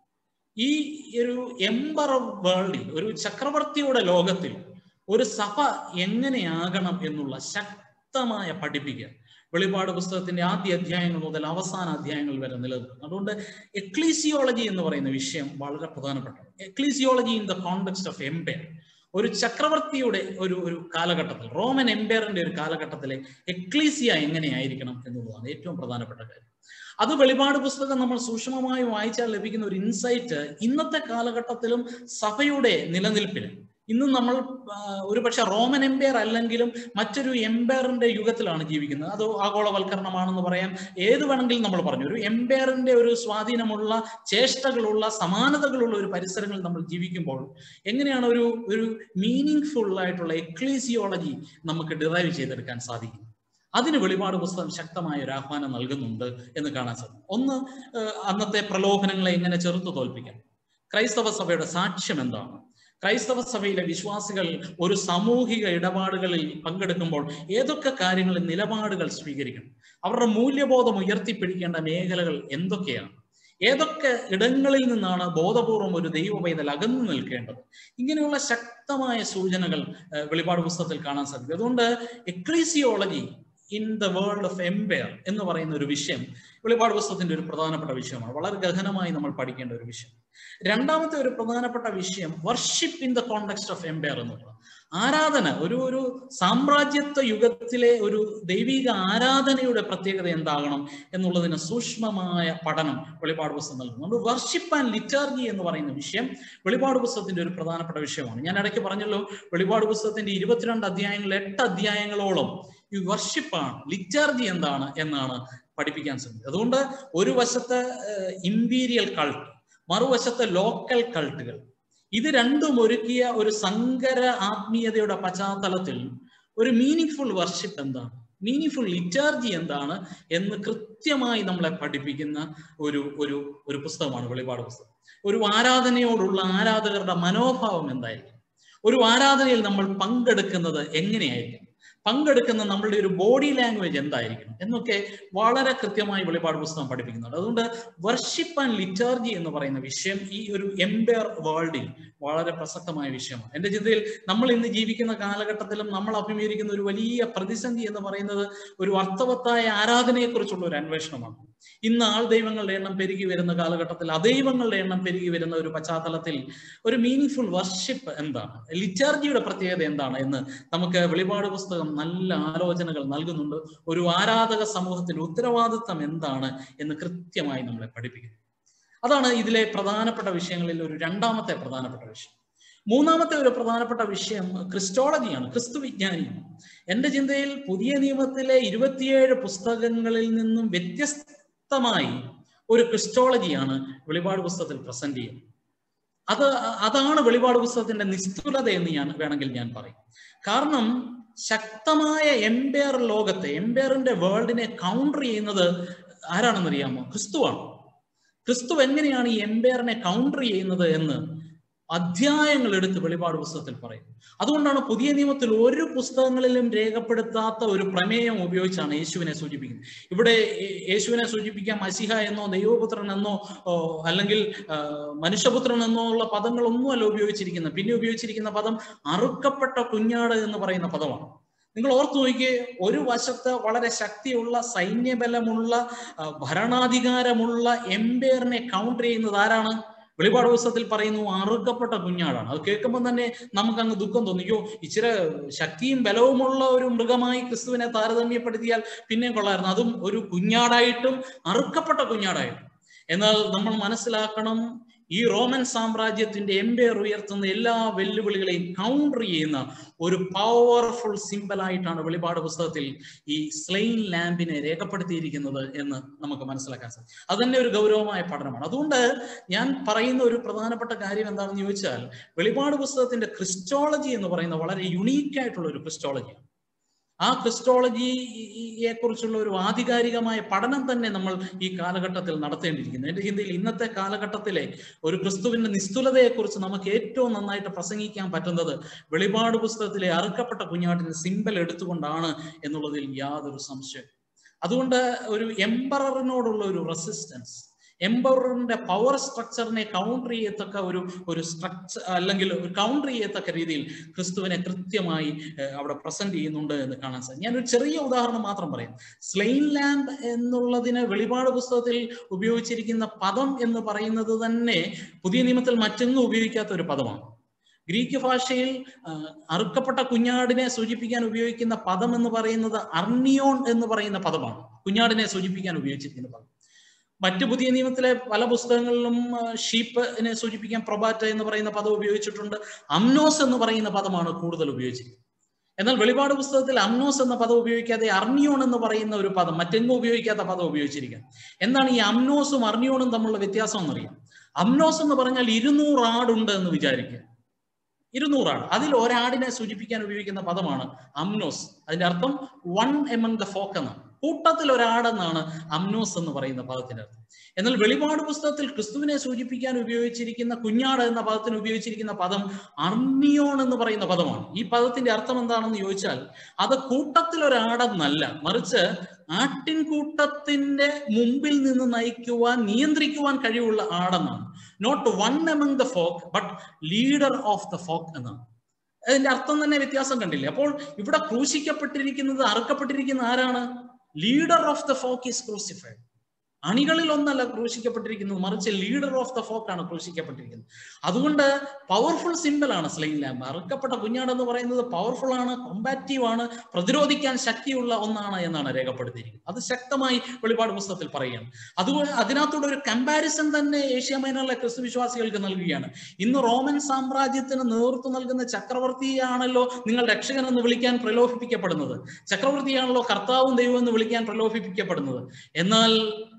ഈ ഒരു എംബർ ഓഫ് വേൾഡിൽ ഒരു ചക്രവർത്തിയുടെ ലോകത്തിൽ ഒരു സഭ എങ്ങനെയാകണം എന്നുള്ള ശക്തമായ പഠിപ്പിക്കുക വെളിപാട് പുസ്തകത്തിന്റെ ആദ്യ അധ്യായങ്ങൾ മുതൽ അവസാന അധ്യായങ്ങൾ വരെ നിലനിൽക്കുന്നു അതുകൊണ്ട് എക്ലീസിയോളജി എന്ന് പറയുന്ന വിഷയം വളരെ പ്രധാനപ്പെട്ടതാണ് ecclesiology in the context of empire ഒരു ചക്രവർത്തിയുടെ ഒരു ഒരു കാലഘട്ടത്തിൽ റോമൻ എംപയറിന്റെ ഒരു കാലഘട്ടത്തിലെ എക്ലീസിയ എങ്ങനെയായിരിക്കണം എന്നുള്ളതാണ് ഏറ്റവും പ്രധാനപ്പെട്ട കാര്യം അത് വെളിപാട് പുസ്തകം നമ്മൾ സൂക്ഷ്മമായി വായിച്ചാൽ ലഭിക്കുന്ന ഒരു ഇൻസൈറ്റ് ഇന്നത്തെ കാലഘട്ടത്തിലും സഭയുടെ നിലനിൽപ്പിന് ഇന്ന് നമ്മൾ ഒരുപക്ഷെ റോമൻ എംപയർ അല്ലെങ്കിലും മറ്റൊരു എംപയറിന്റെ യുഗത്തിലാണ് ജീവിക്കുന്നത് അത് ആഗോളവൽക്കരണമാണെന്ന് പറയാം ഏത് വേണമെങ്കിലും നമ്മൾ പറഞ്ഞു ഒരു എംപയറിന്റെ ഒരു സ്വാധീനമുള്ള ചേഷ്ടകളുള്ള സമാനതകളുള്ള ഒരു പരിസരങ്ങളിൽ നമ്മൾ ജീവിക്കുമ്പോൾ എങ്ങനെയാണ് ഒരു ഒരു മീനിങ് ഫുൾ ആയിട്ടുള്ള എക്ലീസിയോളജി നമുക്ക് ഡിറൈവ് ചെയ്തെടുക്കാൻ സാധിക്കും അതിന് വെളിപാട് പുസ്തകം ശക്തമായ ഒരു ആഹ്വാനം നൽകുന്നുണ്ട് എന്ന് കാണാൻ സാധിക്കും ഒന്ന് അന്നത്തെ പ്രലോഭനങ്ങളെ എങ്ങനെ ചെറുത്തു തോൽപ്പിക്കാം ക്രൈസ്തവ സഭയുടെ സാക്ഷ്യം എന്താണ് ക്രൈസ്തവ സഭയിലെ വിശ്വാസികൾ ഒരു സാമൂഹിക ഇടപാടുകളിൽ പങ്കെടുക്കുമ്പോൾ ഏതൊക്കെ കാര്യങ്ങളിൽ നിലപാടുകൾ സ്വീകരിക്കണം അവരുടെ മൂല്യബോധം ഉയർത്തിപ്പിടിക്കേണ്ട മേഖലകൾ എന്തൊക്കെയാണ് ഏതൊക്കെ ഇടങ്ങളിൽ നിന്നാണ് ബോധപൂർവം ഒരു ദൈവ പൈതൽ അകന്നു നിൽക്കേണ്ടത് ഇങ്ങനെയുള്ള ശക്തമായ സൂചനകൾ വെളിപാട് പുസ്തകത്തിൽ കാണാൻ സാധിക്കും അതുകൊണ്ട് ecclesiology in the world of empire എന്ന് പറയുന്ന ഒരു വിഷയം വെളിപാട് പുസ്തകത്തിന്റെ ഒരു പ്രധാനപ്പെട്ട വിഷയമാണ് വളരെ ഗഹനമായി നമ്മൾ പഠിക്കേണ്ട ഒരു വിഷയം രണ്ടാമത്തെ ഒരു പ്രധാനപ്പെട്ട വിഷയം worship in the context of empire എന്നുള്ളത് ആരാധന ഒരു ഒരു സാമ്രാജ്യത്വ യുഗത്തിലെ ഒരു ദൈവിക ആരാധനയുടെ പ്രത്യേകത എന്താകണം എന്നുള്ളതിന് സൂക്ഷ്മമായ പഠനം വെളിപാട് പുസ്തകം നൽകുന്നു അതുകൊണ്ട് വർഷിപ്പ് ആൻഡ് ലിറ്റർജി എന്ന് പറയുന്ന വിഷയം വെളിപാട് പുസ്തകത്തിന്റെ ഒരു പ്രധാനപ്പെട്ട വിഷയമാണ് ഞാൻ ഇടയ്ക്ക് പറഞ്ഞല്ലോ വെളിപാട് പുസ്തകത്തിന്റെ ഇരുപത്തിരണ്ട് അധ്യായങ്ങൾ എട്ട് അധ്യായങ്ങളോളം ഈ വർഷിപ്പാണ് ലിറ്റർജി എന്താണ് എന്നാണ് പഠിപ്പിക്കാൻ ശ്രമിച്ചത് അതുകൊണ്ട് ഒരു വശത്തെ ഇമ്പീരിയൽ കൾട്ട് മറുവശത്തെ ലോക്കൽ കൾട്ടുകൾ ഇത് രണ്ടും ഒരുക്കിയ ഒരു സങ്കര ആത്മീയതയുടെ പശ്ചാത്തലത്തിൽ ഒരു മീനിങ് ഫുൾ വർഷിപ്പ് എന്താണ് മീനിങ് ഫുൾ ലിറ്റർജി എന്താണ് എന്ന് കൃത്യമായി നമ്മളെ പഠിപ്പിക്കുന്ന ഒരു ഒരു ഒരു പുസ്തകമാണ് വെളിപാട് പുസ്തകം ഒരു ആരാധനയോടുള്ള ആരാധകരുടെ മനോഭാവം എന്തായിരിക്കും ഒരു ആരാധനയിൽ നമ്മൾ പങ്കെടുക്കുന്നത് എങ്ങനെയായിരിക്കും പങ്കെടുക്കുന്ന നമ്മളുടെ ഒരു ബോഡി ലാംഗ്വേജ് എന്തായിരിക്കണം എന്നൊക്കെ വളരെ കൃത്യമായി വെളിപാട് പുസ്തകം പഠിപ്പിക്കുന്നുണ്ട് അതുകൊണ്ട് വർഷിപ്പ് ആൻഡ് ലിറ്റർജി എന്ന് പറയുന്ന വിഷയം ഈ ഒരു എംപയർ വേൾഡിൽ വളരെ പ്രസക്തമായ വിഷയമാണ് എന്റെ ചിന്തയിൽ നമ്മൾ ഇന്ന് ജീവിക്കുന്ന കാലഘട്ടത്തിലും നമ്മൾ അഭിമുഖീകരിക്കുന്ന ഒരു വലിയ പ്രതിസന്ധി എന്ന് പറയുന്നത് ഒരു അർത്ഥവത്തായ ആരാധനയെക്കുറിച്ചുള്ള ഒരു അന്വേഷണമാണ് ഇന്ന് ആൾ ദൈവങ്ങളുടെ എണ്ണം പെരുകി വരുന്ന കാലഘട്ടത്തിൽ അദൈവങ്ങളുടെ എണ്ണം പെരുകി വരുന്ന ഒരു പശ്ചാത്തലത്തിൽ ഒരു മീനിങ് ഫുൾ വർഷിപ്പ് എന്താണ് ലിറ്റർജിയുടെ പ്രത്യേകത എന്താണ് എന്ന് നമുക്ക് വെളിപാട് പുസ്തകം നല്ല ആലോചനകൾ നൽകുന്നുണ്ട് ഒരു ആരാധക സമൂഹത്തിന്റെ ഉത്തരവാദിത്തം എന്താണ് എന്ന് കൃത്യമായി നമ്മളെ പഠിപ്പിക്കുന്നു അതാണ് ഇതിലെ പ്രധാനപ്പെട്ട വിഷയങ്ങളിൽ ഒരു രണ്ടാമത്തെ പ്രധാനപ്പെട്ട വിഷയം മൂന്നാമത്തെ ഒരു പ്രധാനപ്പെട്ട വിഷയം ക്രിസ്റ്റോളജിയാണ് ക്രിസ്തു വിജ്ഞാനിയാണ് എൻ്റെ ചിന്തയിൽ പുതിയ നിയമത്തിലെ ഇരുപത്തിയേഴ് പുസ്തകങ്ങളിൽ നിന്നും വ്യത്യസ്തമായി ഒരു ക്രിസ്റ്റോളജിയാണ് വെളിപാട് പുസ്തകത്തിൽ പ്രസന്റ് ചെയ്യുന്നത് അത് അതാണ് വെളിപാട് പുസ്തകത്തിന്റെ നിസ്തുലത എന്ന് ഞാൻ വേണമെങ്കിൽ ഞാൻ പറയും കാരണം ശക്തമായ എംപയർ ലോകത്തെ എംപയറിന്റെ വേൾഡിനെ കൗണ്ടർ ചെയ്യുന്നത് ആരാണെന്നറിയാമോ ക്രിസ്തുവാണ് ക്രിസ്തു എങ്ങനെയാണ് ഈ എംപയറിനെ കൗണ്ടർ ചെയ്യുന്നത് എന്ന് അധ്യായങ്ങൾ എടുത്ത് വെളിപാട് പുസ്തകത്തിൽ പറയും അതുകൊണ്ടാണ് പുതിയ നിയമത്തിൽ ഒരു പുസ്തകങ്ങളിലും രേഖപ്പെടുത്താത്ത ഒരു പ്രമേയം ഉപയോഗിച്ചാണ് യേശുവിനെ സൂചിപ്പിക്കുന്നത് ഇവിടെ യേശുവിനെ സൂചിപ്പിക്കാൻ മസിഹ എന്നോ ദൈവപുത്രൻ എന്നോ അല്ലെങ്കിൽ മനുഷ്യപുത്രൻ എന്നോ ഉള്ള പദങ്ങളൊന്നുമല്ല ഉപയോഗിച്ചിരിക്കുന്നത് പിന്നെ ഉപയോഗിച്ചിരിക്കുന്ന പദം അറുക്കപ്പെട്ട കുഞ്ഞാട് എന്ന് പറയുന്ന പദമാണ് നിങ്ങൾ ഓർത്തു നോക്കിയേ ഒരു വശത്ത് വളരെ ശക്തിയുള്ള സൈന്യബലമുള്ള ഭരണാധികാരമുള്ള എംപയറിനെ കൗണ്ടർ ചെയ്യുന്നത് ആരാണ് വെളിപാട് പുസ്തകത്തിൽ പറയുന്നു അറുക്കപ്പെട്ട കുഞ്ഞാടാണ് അത് കേൾക്കുമ്പോൾ തന്നെ നമുക്ക് അങ്ങ് ദുഃഖം തോന്നിക്കോ ഇച്ചിരി ശക്തിയും ബലവുമുള്ള ഒരു മൃഗമായി ക്രിസ്തുവിനെ താരതമ്യപ്പെടുത്തിയാൽ പിന്നെയും കൊള്ളായിരുന്നു അതും ഒരു കുഞ്ഞാടായിട്ടും അറുക്കപ്പെട്ട കുഞ്ഞാടായിട്ടും എന്നാൽ നമ്മൾ മനസ്സിലാക്കണം ഈ റോമൻ സാമ്രാജ്യത്തിന്റെ എംപയർ ഉയർത്തുന്ന എല്ലാ വെല്ലുവിളികളെയും കൗണ്ടർ ചെയ്യുന്ന ഒരു പവർഫുൾ സിമ്പൽ ആയിട്ടാണ് വെളിപാട് പുസ്തകത്തിൽ ഈ സ്ലെയിൻ ലാമ്പിനെ രേഖപ്പെടുത്തിയിരിക്കുന്നത് എന്ന് നമുക്ക് മനസ്സിലാക്കാൻ സാധിക്കും അത് തന്നെ ഒരു ഗൗരവമായ പഠനമാണ് അതുകൊണ്ട് ഞാൻ പറയുന്ന ഒരു പ്രധാനപ്പെട്ട കാര്യം എന്താണെന്ന് ചോദിച്ചാൽ വെളിപാട് പുസ്തകത്തിന്റെ ക്രിസ്റ്റോളജി എന്ന് പറയുന്ന വളരെ യുണീക്ക് ആയിട്ടുള്ള ഒരു ക്രിസ്റ്റോളജിയാണ് ആ ക്രിസ്റ്റോളജിയെ കുറിച്ചുള്ള ഒരു ആധികാരികമായ പഠനം തന്നെ നമ്മൾ ഈ കാലഘട്ടത്തിൽ നടത്തേണ്ടിയിരിക്കുന്നു എന്റെ ചിന്തയിൽ ഇന്നത്തെ കാലഘട്ടത്തിലെ ഒരു ക്രിസ്തുവിന്റെ നിസ്തുലതയെക്കുറിച്ച് നമുക്ക് ഏറ്റവും നന്നായിട്ട് പ്രസംഗിക്കാൻ പറ്റുന്നത് വെളിപാട് പുസ്തകത്തിലെ അറുക്കപ്പെട്ട കുഞ്ഞാട്ടിന്റെ സിമ്പൽ എടുത്തുകൊണ്ടാണ് എന്നുള്ളതിൽ യാതൊരു സംശയം അതുകൊണ്ട് ഒരു എംബററിനോടുള്ള ഒരു റെസിസ്റ്റൻസ് എംപവറിന്റെ പവർ സ്ട്രക്ചറിനെ കൗണ്ടർ ചെയ്യത്തക്ക ഒരു ഒരു സ്ട്രക്ചർ അല്ലെങ്കിൽ ഒരു കൗണ്ടർ ചെയ്യത്തക്ക രീതിയിൽ ക്രിസ്തുവിനെ കൃത്യമായി അവിടെ പ്രസന്റ് ചെയ്യുന്നുണ്ട് എന്ന് കാണാൻ സാധിക്കും ഞാനൊരു ചെറിയ ഉദാഹരണം മാത്രം പറയാം സ്ലെയിൻ ലാമ്പ് എന്നുള്ളതിന് വെളിപാട് പുസ്തകത്തിൽ ഉപയോഗിച്ചിരിക്കുന്ന പദം എന്ന് പറയുന്നത് തന്നെ പുതിയ നിയമത്തിൽ മറ്റെങ്ങും ഉപയോഗിക്കാത്ത ഒരു പദമാണ് ഗ്രീക്ക് ഭാഷയിൽ അറുക്കപ്പെട്ട കുഞ്ഞാടിനെ സൂചിപ്പിക്കാൻ ഉപയോഗിക്കുന്ന പദം എന്ന് പറയുന്നത് അർണിയോൺ എന്ന് പറയുന്ന പദമാണ് കുഞ്ഞാടിനെ സൂചിപ്പിക്കാൻ ഉപയോഗിച്ചിരിക്കുന്ന പദം മറ്റു പുതിയ നിയമത്തിലെ പല പുസ്തകങ്ങളിലും ഷീപ്പിനെ സൂചിപ്പിക്കാൻ പ്രൊബാറ്റ എന്ന് പറയുന്ന പദം ഉപയോഗിച്ചിട്ടുണ്ട് അംനോസ് എന്ന് പറയുന്ന പദമാണ് കൂടുതൽ ഉപയോഗിച്ചിരിക്കുന്നത് എന്നാൽ വെളിപാട് പുസ്തകത്തിൽ അംനോസ് എന്ന പദം ഉപയോഗിക്കാതെ അർണിയോൺ എന്ന് പറയുന്ന ഒരു പദം മറ്റെങ്ങും ഉപയോഗിക്കാത്ത പദം ഉപയോഗിച്ചിരിക്കുന്നത് എന്താണ് ഈ അംനോസും അർണിയോണും തമ്മിലുള്ള വ്യത്യാസം എന്നറിയാം അംനോസ് എന്ന് പറഞ്ഞാൽ ഇരുന്നൂറ് ആടുണ്ട് എന്ന് വിചാരിക്കുക ഇരുന്നൂറാണ് അതിൽ ഒരാടിനെ സൂചിപ്പിക്കാൻ ഉപയോഗിക്കുന്ന പദമാണ് അംനോസ് അതിന്റെ അർത്ഥം വൺ എമംഗ് ദ ഫോക്ക് എന്നാണ് കൂട്ടത്തിൽ ഒരാടെന്നാണ് അംനോസ് എന്ന് പറയുന്ന പദത്തിന്റെ അർത്ഥം എന്നാൽ വെളിപാട് പുസ്തകത്തിൽ ക്രിസ്തുവിനെ സൂചിപ്പിക്കാൻ ഉപയോഗിച്ചിരിക്കുന്ന കുഞ്ഞാട് എന്ന പദത്തിന് ഉപയോഗിച്ചിരിക്കുന്ന പദം അർണിയോൺ എന്ന് പറയുന്ന പദമാണ് ഈ പദത്തിന്റെ അർത്ഥം എന്താണെന്ന് ചോദിച്ചാൽ അത് കൂട്ടത്തിൽ ഒരാടെന്നല്ല മറിച്ച് ആട്ടിൻകൂട്ടത്തിന്റെ മുമ്പിൽ നിന്ന് നയിക്കുവാൻ നിയന്ത്രിക്കുവാൻ കഴിവുള്ള ആടെന്നാണ് not one among the folk but leader of the folk എന്നാണ് അതിന്റെ അർത്ഥം തന്നെ വ്യത്യാസം കണ്ടില്ലേ അപ്പോൾ ഇവിടെ ക്രൂശിക്കപ്പെട്ടിരിക്കുന്നത് അറുക്കപ്പെട്ടിരിക്കുന്ന ആരാണ് leader of the folk is crucified അണികളിൽ ഒന്നല്ല ക്രൂശിക്കപ്പെട്ടിരിക്കുന്നത് മറിച്ച് ലീഡർ ഓഫ് ദ ഫോക്ക് ആണ് ക്രൂശിക്കപ്പെട്ടിരിക്കുന്നത് അതുകൊണ്ട് പവർഫുൾ സിമ്പിൾ ആണ് സ്ലെയിൻ ലാമ്പ് അറുക്കപ്പെട്ട കുഞ്ഞാട് എന്ന് പറയുന്നത് പവർഫുൾ ആണ് കോമ്പാറ്റീവ് ആണ് പ്രതിരോധിക്കാൻ ശക്തിയുള്ള ഒന്നാണ് എന്നാണ് രേഖപ്പെടുത്തിയിരിക്കുന്നത് അത് ശക്തമായി വെളിപാട് പുസ്തകത്തിൽ പറയുകയാണ് അതുകൊണ്ട് അതിനകത്തൂടെ ഒരു കമ്പാരിസൺ തന്നെ ഏഷ്യ മൈനറിലെ ക്രിസ്തു വിശ്വാസികൾക്ക് നൽകുകയാണ് ഇന്ന് റോമൻ സാമ്രാജ്യത്തിന് നേതൃത്വം നൽകുന്ന ചക്രവർത്തിയാണല്ലോ നിങ്ങൾ രക്ഷകൻ എന്ന് വിളിക്കാൻ പ്രലോഭിപ്പിക്കപ്പെടുന്നത് ചക്രവർത്തിയാണല്ലോ കർത്താവും ദൈവം എന്ന് വിളിക്കാൻ പ്രലോഭിപ്പിക്കപ്പെടുന്നത് എന്നാൽ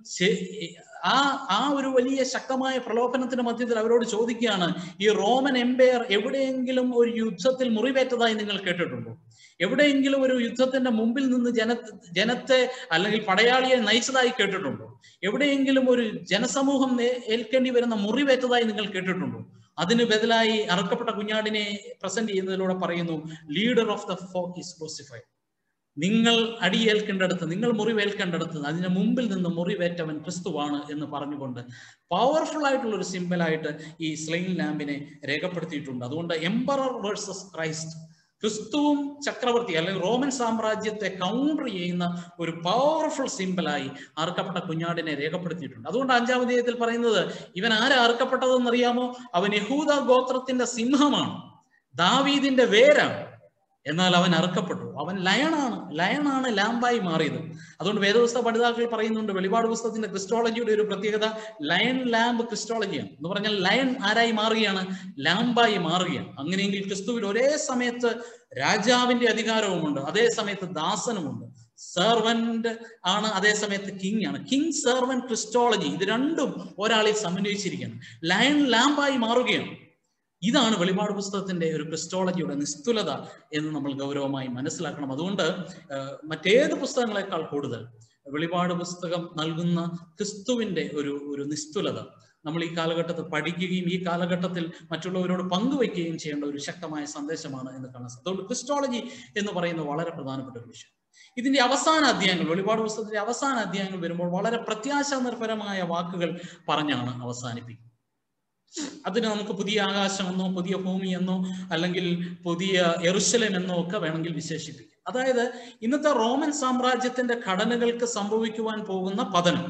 ആ ആ ഒരു വലിയ ശക്തമായ പ്രലോഭനത്തിന്റെ മധ്യത്തിൽ അവരോട് ചോദിക്കുകയാണ് ഈ റോമൻ എംപയർ എവിടെയെങ്കിലും ഒരു യുദ്ധത്തിൽ മുറിവേറ്റതായി നിങ്ങൾ കേട്ടിട്ടുണ്ടോ എവിടെയെങ്കിലും ഒരു യുദ്ധത്തിന്റെ മുമ്പിൽ നിന്ന് ജന ജനത്തെ അല്ലെങ്കിൽ പടയാളിയെ നയിച്ചതായി കേട്ടിട്ടുണ്ടോ എവിടെയെങ്കിലും ഒരു ജനസമൂഹം ഏൽക്കേണ്ടി വരുന്ന മുറിവേറ്റതായി നിങ്ങൾ കേട്ടിട്ടുണ്ടോ അതിന് ബദലായി അറക്കപ്പെട്ട കുഞ്ഞാടിനെ പ്രസന്റ് ചെയ്യുന്നതിലൂടെ പറയുന്നു leader of the folk is crucified നിങ്ങൾ അടിയേൽക്കേണ്ടടുത്ത് നിങ്ങൾ മുറിവേൽക്കേണ്ടടുത്ത് അതിന് മുമ്പിൽ നിന്ന് മുറിവേറ്റവൻ ക്രിസ്തുവാണ് എന്ന് പറഞ്ഞുകൊണ്ട് പവർഫുൾ ആയിട്ടുള്ള ഒരു സിമ്പലായിട്ട് ഈ സ്ലെയിൻ ലാമ്പിനെ രേഖപ്പെടുത്തിയിട്ടുണ്ട് അതുകൊണ്ട് എംബറർ വേഴ്സസ് ക്രൈസ്റ്റ് ക്രിസ്തുവും ചക്രവർത്തി അല്ലെങ്കിൽ റോമൻ സാമ്രാജ്യത്തെ കൗണ്ടർ ചെയ്യുന്ന ഒരു പവർഫുൾ സിമ്പലായി അറുക്കപ്പെട്ട കുഞ്ഞാടിനെ രേഖപ്പെടുത്തിയിട്ടുണ്ട് അതുകൊണ്ട് അഞ്ചാം അധ്യായത്തിൽ പറയുന്നത് ഇവൻ ആരാ അറുക്കപ്പെട്ടതെന്ന് അറിയാമോ അവൻ യഹൂദ ഗോത്രത്തിന്റെ സിംഹമാണ് ദാവീദിന്റെ വേരാണ് എന്നാൽ അവൻ അറുക്കപ്പെട്ടു അവൻ ലയണാണ് ലയണാണ് ലാമ്പായി മാറിയത് അതുകൊണ്ട് വേദപുസ്തക പഠിതാക്കൾ പറയുന്നുണ്ട് വെളിപാട് പുസ്തകത്തിന്റെ ക്രിസ്റ്റോളജിയുടെ ഒരു പ്രത്യേകത ലയൺ ലാമ്പ് ക്രിസ്റ്റോളജിയാണ് എന്ന് പറഞ്ഞാൽ ലയൺ ആരായി മാറുകയാണ് ലാമ്പായി മാറുകയാണ് അങ്ങനെയെങ്കിൽ ക്രിസ്തുവിൽ ഒരേ സമയത്ത് രാജാവിന്റെ അധികാരവുമുണ്ട് അതേ സമയത്ത് ദാസനുമുണ്ട് സെർവന്റ് ആണ് അതേ സമയത്ത് കിങ് ആണ് കിങ് സെർവൻ ക്രിസ്റ്റോളജി ഇത് രണ്ടും ഒരാളിൽ സമന്വയിച്ചിരിക്കുകയാണ് ലയൺ ലാമ്പായി മാറുകയാണ് ഇതാണ് വെളിപാട് പുസ്തകത്തിന്റെ ഒരു ക്രിസ്റ്റോളജിയുടെ നിസ്തുലത എന്ന് നമ്മൾ ഗൗരവമായി മനസ്സിലാക്കണം അതുകൊണ്ട് മറ്റേത് പുസ്തകങ്ങളെക്കാൾ കൂടുതൽ വെളിപാട് പുസ്തകം നൽകുന്ന ക്രിസ്തുവിന്റെ ഒരു ഒരു നിസ്തുലത നമ്മൾ ഈ കാലഘട്ടത്തിൽ പഠിക്കുകയും ഈ കാലഘട്ടത്തിൽ മറ്റുള്ളവരോട് പങ്കുവയ്ക്കുകയും ചെയ്യേണ്ട ഒരു ശക്തമായ സന്ദേശമാണ് എന്ന് കാണാൻ സാധിക്കും അതുകൊണ്ട് ക്രിസ്റ്റോളജി എന്ന് പറയുന്നത് വളരെ പ്രധാനപ്പെട്ട ഒരു വിഷയം ഇതിന്റെ അവസാന അധ്യായങ്ങൾ വെളിപാട് പുസ്തകത്തിന്റെ അവസാന അധ്യായങ്ങൾ വരുമ്പോൾ വളരെ പ്രത്യാശാനിർഭരമായ വാക്കുകൾ പറഞ്ഞാണ് അവസാനിപ്പിക്കുന്നത് അതിന് നമുക്ക് പുതിയ ആകാശമെന്നോ പുതിയ ഭൂമി എന്നോ അല്ലെങ്കിൽ പുതിയ എറുശലം എന്നോ ഒക്കെ വേണമെങ്കിൽ വിശേഷിപ്പിക്കാം അതായത് ഇന്നത്തെ റോമൻ സാമ്രാജ്യത്തിന്റെ ഘടനകൾക്ക് സംഭവിക്കുവാൻ പോകുന്ന പതനം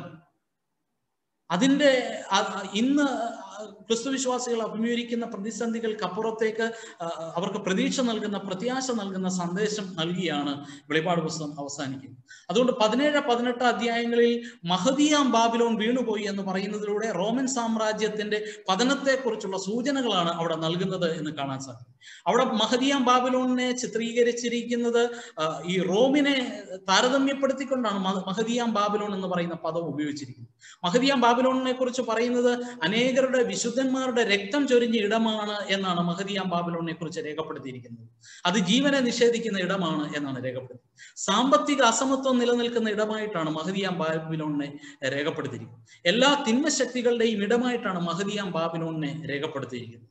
അതിന്റെ ഇന്ന് ക്രിസ്തുവിശ്വാസികൾ അഭിമുഖീകരിക്കുന്ന പ്രതിസന്ധികൾക്ക് അപ്പുറത്തേക്ക് അവർക്ക് പ്രതീക്ഷ നൽകുന്ന പ്രത്യാശ നൽകുന്ന സന്ദേശം നൽകിയാണ് വെളിപാട് പുസ്തകം അവസാനിക്കുന്നത് അതുകൊണ്ട് പതിനേഴ് പതിനെട്ട് അധ്യായങ്ങളിൽ മഹദിയാം ബാബിലോൺ വീണുപോയി എന്ന് പറയുന്നതിലൂടെ റോമൻ സാമ്രാജ്യത്തിന്റെ പതനത്തെക്കുറിച്ചുള്ള സൂചനകളാണ് അവിടെ നൽകുന്നത് എന്ന് കാണാൻ സാധിക്കും അവിടെ മഹദിയാം ബാബിലോണിനെ ചിത്രീകരിച്ചിരിക്കുന്നത് ഈ റോമിനെ താരതമ്യപ്പെടുത്തിക്കൊണ്ടാണ് മഹദിയാം ബാബിലോൺ എന്ന് പറയുന്ന പദം ഉപയോഗിച്ചിരിക്കുന്നത് മഹദിയാം ബാബിലോണിനെ കുറിച്ച് പറയുന്നത് അനേകരുടെ വിശുദ്ധന്മാരുടെ രക്തം ചൊരിഞ്ഞ ഇടമാണ് എന്നാണ് മഹദിയാം ബാബിലോണിനെ കുറിച്ച് രേഖപ്പെടുത്തിയിരിക്കുന്നത് അത് ജീവനെ നിഷേധിക്കുന്ന ഇടമാണ് എന്നാണ് രേഖപ്പെടുത്തിയത് സാമ്പത്തിക അസമത്വം നിലനിൽക്കുന്ന ഇടമായിട്ടാണ് മഹദിയാം ബാബിലോണിനെ രേഖപ്പെടുത്തിയിരിക്കുന്നത് എല്ലാ തിന്മശക്തികളുടെയും ഇടമായിട്ടാണ് മഹദിയാം ബാബിലോണിനെ രേഖപ്പെടുത്തിയിരിക്കുന്നത്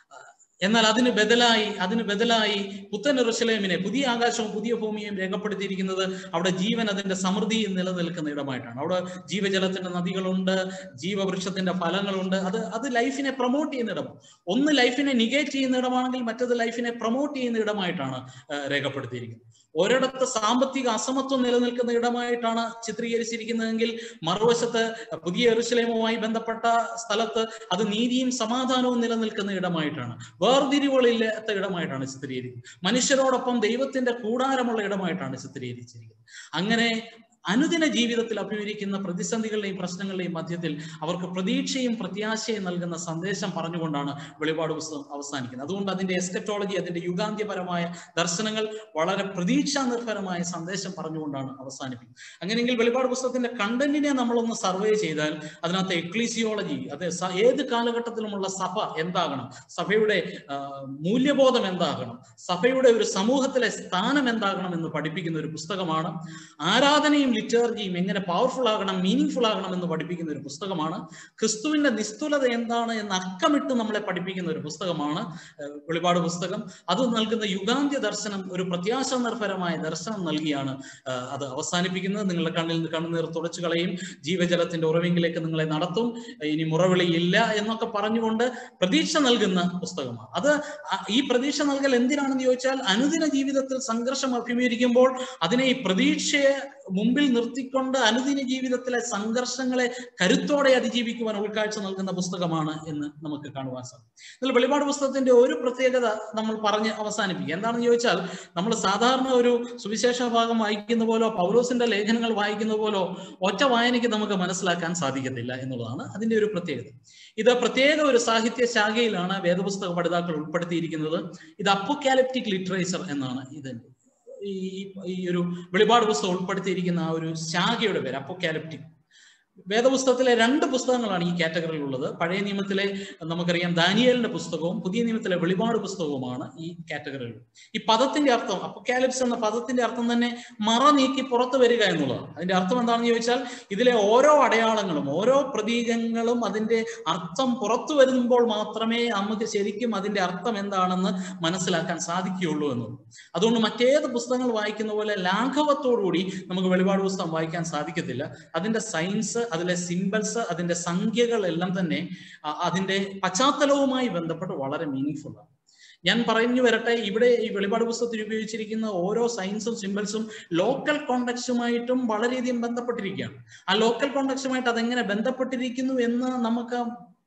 എന്നാൽ അതിന് ബദലായി അതിന് ബദലായി പുത്തൻ റുസലേമിനെ പുതിയ ആകാശവും പുതിയ ഭൂമിയും രേഖപ്പെടുത്തിയിരിക്കുന്നത് അവിടെ ജീവൻ അതിന്റെ സമൃദ്ധി നിലനിൽക്കുന്ന ഇടമായിട്ടാണ് അവിടെ ജീവജലത്തിന്റെ നദികളുണ്ട് ജീവവൃക്ഷത്തിന്റെ ഫലങ്ങളുണ്ട് അത് അത് ലൈഫിനെ പ്രൊമോട്ട് ചെയ്യുന്ന ഇടമാണ് ഒന്ന് ലൈഫിനെ നിഗേറ്റ് ചെയ്യുന്ന ഇടമാണെങ്കിൽ മറ്റത് ലൈഫിനെ പ്രൊമോട്ട് ചെയ്യുന്ന ഇടമായിട്ടാണ് രേഖപ്പെടുത്തിയിരിക്കുന്നത് ഒരിടത്ത് സാമ്പത്തിക അസമത്വം നിലനിൽക്കുന്ന ഇടമായിട്ടാണ് ചിത്രീകരിച്ചിരിക്കുന്നതെങ്കിൽ മറുവശത്ത് പുതിയ എറുസലേമുമായി ബന്ധപ്പെട്ട സ്ഥലത്ത് അത് നീതിയും സമാധാനവും നിലനിൽക്കുന്ന ഇടമായിട്ടാണ് വേർതിരിവുകളില്ലാത്ത ഇടമായിട്ടാണ് ചിത്രീകരിക്കുന്നത് മനുഷ്യരോടൊപ്പം ദൈവത്തിന്റെ കൂടാരമുള്ള ഇടമായിട്ടാണ് ചിത്രീകരിച്ചിരിക്കുന്നത് അങ്ങനെ അനുദിന ജീവിതത്തിൽ അഭിമുഖീകരിക്കുന്ന പ്രതിസന്ധികളുടെയും പ്രശ്നങ്ങളുടെയും മധ്യത്തിൽ അവർക്ക് പ്രതീക്ഷയും പ്രത്യാശയും നൽകുന്ന സന്ദേശം പറഞ്ഞുകൊണ്ടാണ് വെളിപാട് പുസ്തകം അവസാനിക്കുന്നത് അതുകൊണ്ട് അതിന്റെ എസ്കറ്റോളജി അതിന്റെ യുഗാന്ത്യപരമായ ദർശനങ്ങൾ വളരെ പ്രതീക്ഷാ നിർഭരമായ സന്ദേശം പറഞ്ഞുകൊണ്ടാണ് അവസാനിപ്പിക്കുന്നത് അങ്ങനെയെങ്കിൽ വെളിപാട് പുസ്തകത്തിന്റെ കണ്ടന്റിനെ നമ്മളൊന്ന് സർവേ ചെയ്താൽ അതിനകത്ത് എക്ലീസിയോളജി അത് ഏത് കാലഘട്ടത്തിലുമുള്ള സഭ എന്താകണം സഭയുടെ മൂല്യബോധം എന്താകണം സഭയുടെ ഒരു സമൂഹത്തിലെ സ്ഥാനം എന്താകണം എന്ന് പഠിപ്പിക്കുന്ന ഒരു പുസ്തകമാണ് ആരാധനയും ലിറ്റർജിയും എങ്ങനെ പവർഫുൾ ആകണം മീനിങ് ആകണം എന്ന് പഠിപ്പിക്കുന്ന ഒരു പുസ്തകമാണ് ക്രിസ്തുവിന്റെ നിസ്തുലത എന്താണ് എന്ന് അക്കമിട്ട് നമ്മളെ പഠിപ്പിക്കുന്ന ഒരു പുസ്തകമാണ് വെളിപാട് പുസ്തകം അത് നൽകുന്ന യുഗാന്ത്യ ദർശനം ഒരു പ്രത്യാശ നിർഭരമായ ദർശനം നൽകിയാണ് അത് അവസാനിപ്പിക്കുന്നത് നിങ്ങളുടെ കണ്ണിൽ നിന്ന് കണ്ണുനീർ തുടച്ചു കളയും ജീവജലത്തിന്റെ ഉറവിങ്കിലേക്ക് നിങ്ങളെ നടത്തും ഇനി മുറവിളിയില്ല എന്നൊക്കെ പറഞ്ഞുകൊണ്ട് പ്രതീക്ഷ നൽകുന്ന പുസ്തകമാണ് അത് ഈ പ്രതീക്ഷ നൽകൽ എന്തിനാണെന്ന് ചോദിച്ചാൽ അനുദിന ജീവിതത്തിൽ സംഘർഷം അഭിമുഖീകരിക്കുമ്പോൾ അതിനെ ഈ പ്രതീക്ഷയെ മുമ്പിൽ നിർത്തിക്കൊണ്ട് അനുദിന ജീവിതത്തിലെ സംഘർഷങ്ങളെ കരുത്തോടെ അതിജീവിക്കുവാൻ ഉൾക്കാഴ്ച നൽകുന്ന പുസ്തകമാണ് എന്ന് നമുക്ക് കാണുവാൻ സാധിക്കും എന്നാൽ വെളിപാട് പുസ്തകത്തിന്റെ ഒരു പ്രത്യേകത നമ്മൾ പറഞ്ഞ് അവസാനിപ്പിക്കുക എന്താണെന്ന് ചോദിച്ചാൽ നമ്മൾ സാധാരണ ഒരു സുവിശേഷ ഭാഗം വായിക്കുന്ന പോലോ പൗലോസിന്റെ ലേഖനങ്ങൾ വായിക്കുന്ന പോലോ ഒറ്റ വായനയ്ക്ക് നമുക്ക് മനസ്സിലാക്കാൻ സാധിക്കത്തില്ല എന്നുള്ളതാണ് അതിന്റെ ഒരു പ്രത്യേകത ഇത് പ്രത്യേക ഒരു സാഹിത്യ ശാഖയിലാണ് വേദപുസ്തക പഠിതാക്കൾ ഉൾപ്പെടുത്തിയിരിക്കുന്നത് ഇത് അപ്പോക്കാലിപ്റ്റിക് ലിറ്ററേച്ചർ എന്നാണ് ഇതിന്റെ ഈ ഈ ഒരു വെളിപാട് പുസ്തകം ഉൾപ്പെടുത്തിയിരിക്കുന്ന ആ ഒരു ശാഖയുടെ പേര് അപ്പോക്കാലിപ്റ്റിക് വേദപുസ്തകത്തിലെ രണ്ട് പുസ്തകങ്ങളാണ് ഈ കാറ്റഗറിയിൽ ഉള്ളത് പഴയ നിയമത്തിലെ നമുക്കറിയാം ദാനിയലിന്റെ പുസ്തകവും പുതിയ നിയമത്തിലെ വെളിപാട് പുസ്തകവുമാണ് ഈ കാറ്റഗറിയിൽ ഈ പദത്തിന്റെ അർത്ഥം അപ്പോക്കാലിപ്സ് എന്ന പദത്തിന്റെ അർത്ഥം തന്നെ മറ നീക്കി പുറത്തു വരിക എന്നുള്ളതാണ് അതിന്റെ അർത്ഥം എന്താണെന്ന് ചോദിച്ചാൽ ഇതിലെ ഓരോ അടയാളങ്ങളും ഓരോ പ്രതീകങ്ങളും അതിന്റെ അർത്ഥം പുറത്തു വരുമ്പോൾ മാത്രമേ നമുക്ക് ശരിക്കും അതിന്റെ അർത്ഥം എന്താണെന്ന് മനസ്സിലാക്കാൻ സാധിക്കുകയുള്ളൂ എന്നുള്ളത് അതുകൊണ്ട് മറ്റേത് പുസ്തകങ്ങൾ വായിക്കുന്ന പോലെ ലാഘവത്തോടുകൂടി നമുക്ക് വെളിപാട് പുസ്തകം വായിക്കാൻ സാധിക്കത്തില്ല അതിന്റെ സയൻസ് അതിലെ സിംബൽസ് അതിന്റെ സംഖ്യകൾ എല്ലാം തന്നെ അതിന്റെ പശ്ചാത്തലവുമായി ബന്ധപ്പെട്ട് വളരെ മീനിങ് ആണ് ഞാൻ പറഞ്ഞു വരട്ടെ ഇവിടെ ഈ വെളിപാട് പുസ്തകത്തിൽ ഉപയോഗിച്ചിരിക്കുന്ന ഓരോ സയൻസും സിമ്പിൾസും ലോക്കൽ കോണ്ടക്സുമായിട്ടും വളരെയധികം ബന്ധപ്പെട്ടിരിക്കുകയാണ് ആ ലോക്കൽ കോണ്ടക്സുമായിട്ട് അതെങ്ങനെ ബന്ധപ്പെട്ടിരിക്കുന്നു എന്ന് നമുക്ക്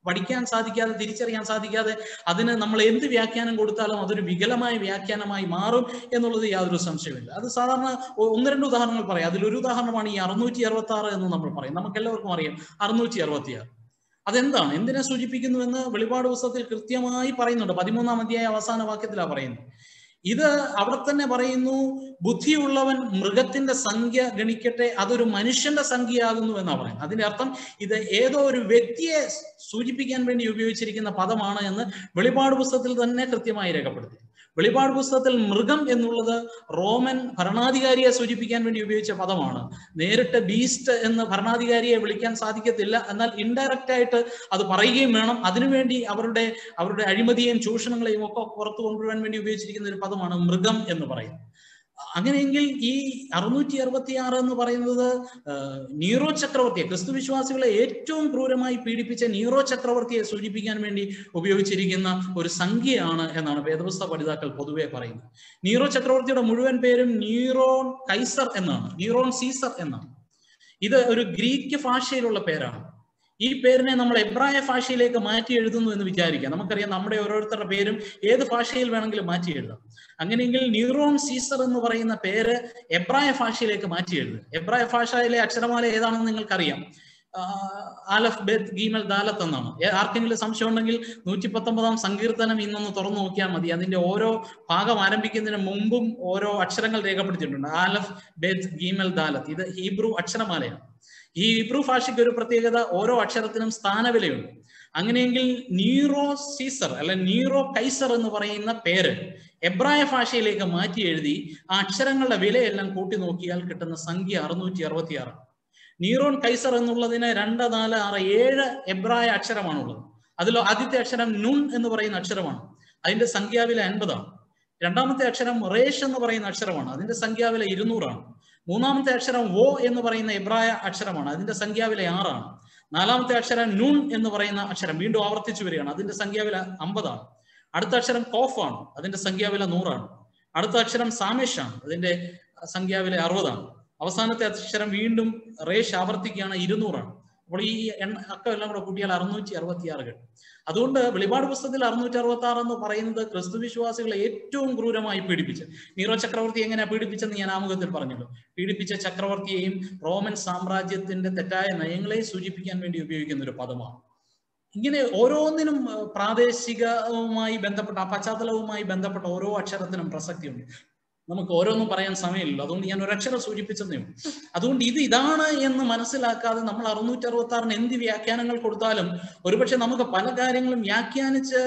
പഠിക്കാൻ സാധിക്കാതെ തിരിച്ചറിയാൻ സാധിക്കാതെ അതിന് നമ്മൾ എന്ത് വ്യാഖ്യാനം കൊടുത്താലും അതൊരു വികലമായ വ്യാഖ്യാനമായി മാറും എന്നുള്ളത് യാതൊരു സംശയമില്ല അത് സാധാരണ ഒ- ഒന്ന് രണ്ട് ഉദാഹരണങ്ങൾ പറയാം അതിലൊരു ഉദാഹരണമാണ് ഈ അറുന്നൂറ്റി അറുപത്തി ആറ് എന്ന് നമ്മൾ പറയും നമുക്ക് എല്ലാവർക്കും അറിയാം അറുന്നൂറ്റി അറുപത്തി ആറ് അതെന്താണ് എന്തിനെ സൂചിപ്പിക്കുന്നു എന്ന് വെളിപാട് പുസ്തകത്തിൽ കൃത്യമായി പറയുന്നുണ്ട് പതിമൂന്നാം അധ്യായ അവസാന വാക്യത്തിലാണ് പറയുന്നത് ഇത് അവിടെ തന്നെ പറയുന്നു ബുദ്ധിയുള്ളവൻ മൃഗത്തിന്റെ സംഖ്യ ഗണിക്കട്ടെ അതൊരു മനുഷ്യന്റെ സംഖ്യയാകുന്നു എന്നാണ് പറയുന്നത് അതിന്റെ അർത്ഥം ഇത് ഏതോ ഒരു വ്യക്തിയെ സൂചിപ്പിക്കാൻ വേണ്ടി ഉപയോഗിച്ചിരിക്കുന്ന പദമാണ് എന്ന് വെളിപാട് പുസ്തകത്തിൽ തന്നെ കൃത്യമായി രേഖപ്പെടുത്തി വെളിപാട് പുസ്തകത്തിൽ മൃഗം എന്നുള്ളത് റോമൻ ഭരണാധികാരിയെ സൂചിപ്പിക്കാൻ വേണ്ടി ഉപയോഗിച്ച പദമാണ് നേരിട്ട് ബീസ്റ്റ് എന്ന് ഭരണാധികാരിയെ വിളിക്കാൻ സാധിക്കത്തില്ല എന്നാൽ ഇൻഡയറക്റ്റ് ആയിട്ട് അത് പറയുകയും വേണം അതിനുവേണ്ടി അവരുടെ അവരുടെ അഴിമതിയെയും ചൂഷണങ്ങളെയും ഒക്കെ പുറത്തു കൊണ്ടുവരാൻ വേണ്ടി ഉപയോഗിച്ചിരിക്കുന്ന ഒരു പദമാണ് മൃഗം എന്ന് പറയുന്നത് അങ്ങനെയെങ്കിൽ ഈ അറുന്നൂറ്റി അറുപത്തി ആറ് എന്ന് പറയുന്നത് ആഹ്, നീറോ ചക്രവർത്തിയെ ക്രിസ്തു വിശ്വാസികളെ ഏറ്റവും ക്രൂരമായി പീഡിപ്പിച്ച നീറോ ചക്രവർത്തിയെ സൂചിപ്പിക്കാൻ വേണ്ടി ഉപയോഗിച്ചിരിക്കുന്ന ഒരു സംഖ്യയാണ് എന്നാണ് വേദപുസ്തക പഠിതാക്കൾ പൊതുവെ പറയുന്നത് നീറോ ചക്രവർത്തിയുടെ മുഴുവൻ പേരും നീറോൺ കൈസർ എന്നാണ് നീറോൺ സീസർ എന്നാണ് ഇത് ഒരു ഗ്രീക്ക് ഭാഷയിലുള്ള പേരാണ് ഈ പേരിനെ നമ്മൾ എബ്രായ ഭാഷയിലേക്ക് മാറ്റി എഴുതുന്നു എന്ന് വിചാരിക്കാം നമുക്കറിയാം നമ്മുടെ ഓരോരുത്തരുടെ പേരും ഏത് ഭാഷയിൽ വേണമെങ്കിലും മാറ്റി എഴുതാം അങ്ങനെയെങ്കിൽ ന്യൂറോൺ സീസർ എന്ന് പറയുന്ന പേര് എബ്രായ ഭാഷയിലേക്ക് മാറ്റി എഴുതുക എബ്രായ ഭാഷയിലെ അക്ഷരമാല ഏതാണെന്ന് നിങ്ങൾക്കറിയാം ആഹ് ആലഫ് ബെത്ത് ഗീമൽ ദാലത്ത് എന്നാണ് ഏ- ആർക്കെങ്കിലും സംശയം ഉണ്ടെങ്കിൽ നൂറ്റി പത്തൊമ്പതാം സങ്കീർത്തനം ഇന്നൊന്ന് തുറന്നു നോക്കിയാൽ മതി അതിന്റെ ഓരോ ഭാഗം ആരംഭിക്കുന്നതിന് മുമ്പും ഓരോ അക്ഷരങ്ങൾ രേഖപ്പെടുത്തിയിട്ടുണ്ട് ആലഫ് ബെത്ത് ഗീമൽ ദാലത്ത് ഇത് ഹീബ്രു അക്ഷരമാലയാണ് ഈ ഹീബ്രു ഭാഷയ്ക്ക് ഒരു പ്രത്യേകത ഓരോ അക്ഷരത്തിനും സ്ഥാനവിലയുണ്ട് അങ്ങനെയെങ്കിൽ നീറോ സീസർ അല്ലെ നീറോ കൈസർ എന്ന് പറയുന്ന പേര് എബ്രായ ഭാഷയിലേക്ക് മാറ്റി എഴുതി ആ അക്ഷരങ്ങളുടെ വിലയെല്ലാം കൂട്ടി നോക്കിയാൽ കിട്ടുന്ന സംഖ്യ അറുന്നൂറ്റി അറുപത്തി ആറ് നീറോൺ കൈസർ എന്നുള്ളതിന് രണ്ട് നാല് ആറ് ഏഴ് എബ്രായ അക്ഷരമാണുള്ളത് അതിൽ ആദ്യത്തെ അക്ഷരം നുൺ എന്ന് പറയുന്ന അക്ഷരമാണ് അതിന്റെ സംഖ്യാവില അൻപതാണ് രണ്ടാമത്തെ അക്ഷരം റേഷ് എന്ന് പറയുന്ന അക്ഷരമാണ് അതിന്റെ സംഖ്യാവില ഇരുന്നൂറാണ് മൂന്നാമത്തെ അക്ഷരം വോ എന്ന് പറയുന്ന എബ്രായ അക്ഷരമാണ് അതിന്റെ സംഖ്യാവില ആറാണ് നാലാമത്തെ അക്ഷരം നൂൺ എന്ന് പറയുന്ന അക്ഷരം വീണ്ടും ആവർത്തിച്ചു വരികയാണ് അതിന്റെ സംഖ്യാവില അമ്പതാണ് അടുത്ത അക്ഷരം കോഫ് ആണ് അതിന്റെ സംഖ്യാവില നൂറാണ് അടുത്ത അക്ഷരം സാമേഷ് ആണ് അതിന്റെ സംഖ്യാവില അറുപതാണ് അവസാനത്തെ അക്ഷരം വീണ്ടും റേഷ് ആവർത്തിക്കുകയാണ് ഇരുന്നൂറാണ് അപ്പോൾ ഈ എണ്ണ അക്കം എല്ലാം കൂടെ കൂട്ടിയാൽ അറുന്നൂറ്റി അറുപത്തി ആറ് കിട്ടും അതുകൊണ്ട് വെളിപാട് പുസ്തകത്തിൽ അറുന്നൂറ്റി അറുപത്തി ആറ് എന്ന് പറയുന്നത് ക്രിസ്തു വിശ്വാസികളെ ഏറ്റവും ക്രൂരമായി പീഡിപ്പിച്ച് നീറോ ചക്രവർത്തി എങ്ങനെയാ പീഡിപ്പിച്ചെന്ന് ഞാൻ ആമുഖത്തിൽ പറഞ്ഞല്ലോ പീഡിപ്പിച്ച ചക്രവർത്തിയെയും റോമൻ സാമ്രാജ്യത്തിന്റെ തെറ്റായ നയങ്ങളെ സൂചിപ്പിക്കാൻ വേണ്ടി ഉപയോഗിക്കുന്ന ഒരു പദമാണ് ഇങ്ങനെ ഓരോന്നിനും ഏഹ്, പ്രാദേശികവുമായി ബന്ധപ്പെട്ട ആ പശ്ചാത്തലവുമായി ബന്ധപ്പെട്ട ഓരോ അക്ഷരത്തിനും പ്രസക്തിയുണ്ട് നമുക്ക് ഓരോന്നും പറയാൻ സമയമില്ലല്ലോ അതുകൊണ്ട് ഞാൻ ഒരക്ഷരം സൂചിപ്പിച്ചതേ ഉള്ളൂ അതുകൊണ്ട് ഇത് ഇതാണ് എന്ന് മനസ്സിലാക്കാതെ നമ്മൾ അറുന്നൂറ്റി അറുപത്തി ആറിന് എന്ത് വ്യാഖ്യാനങ്ങൾ കൊടുത്താലും ഒരുപക്ഷെ നമുക്ക് പല കാര്യങ്ങളും വ്യാഖ്യാനിച്ച്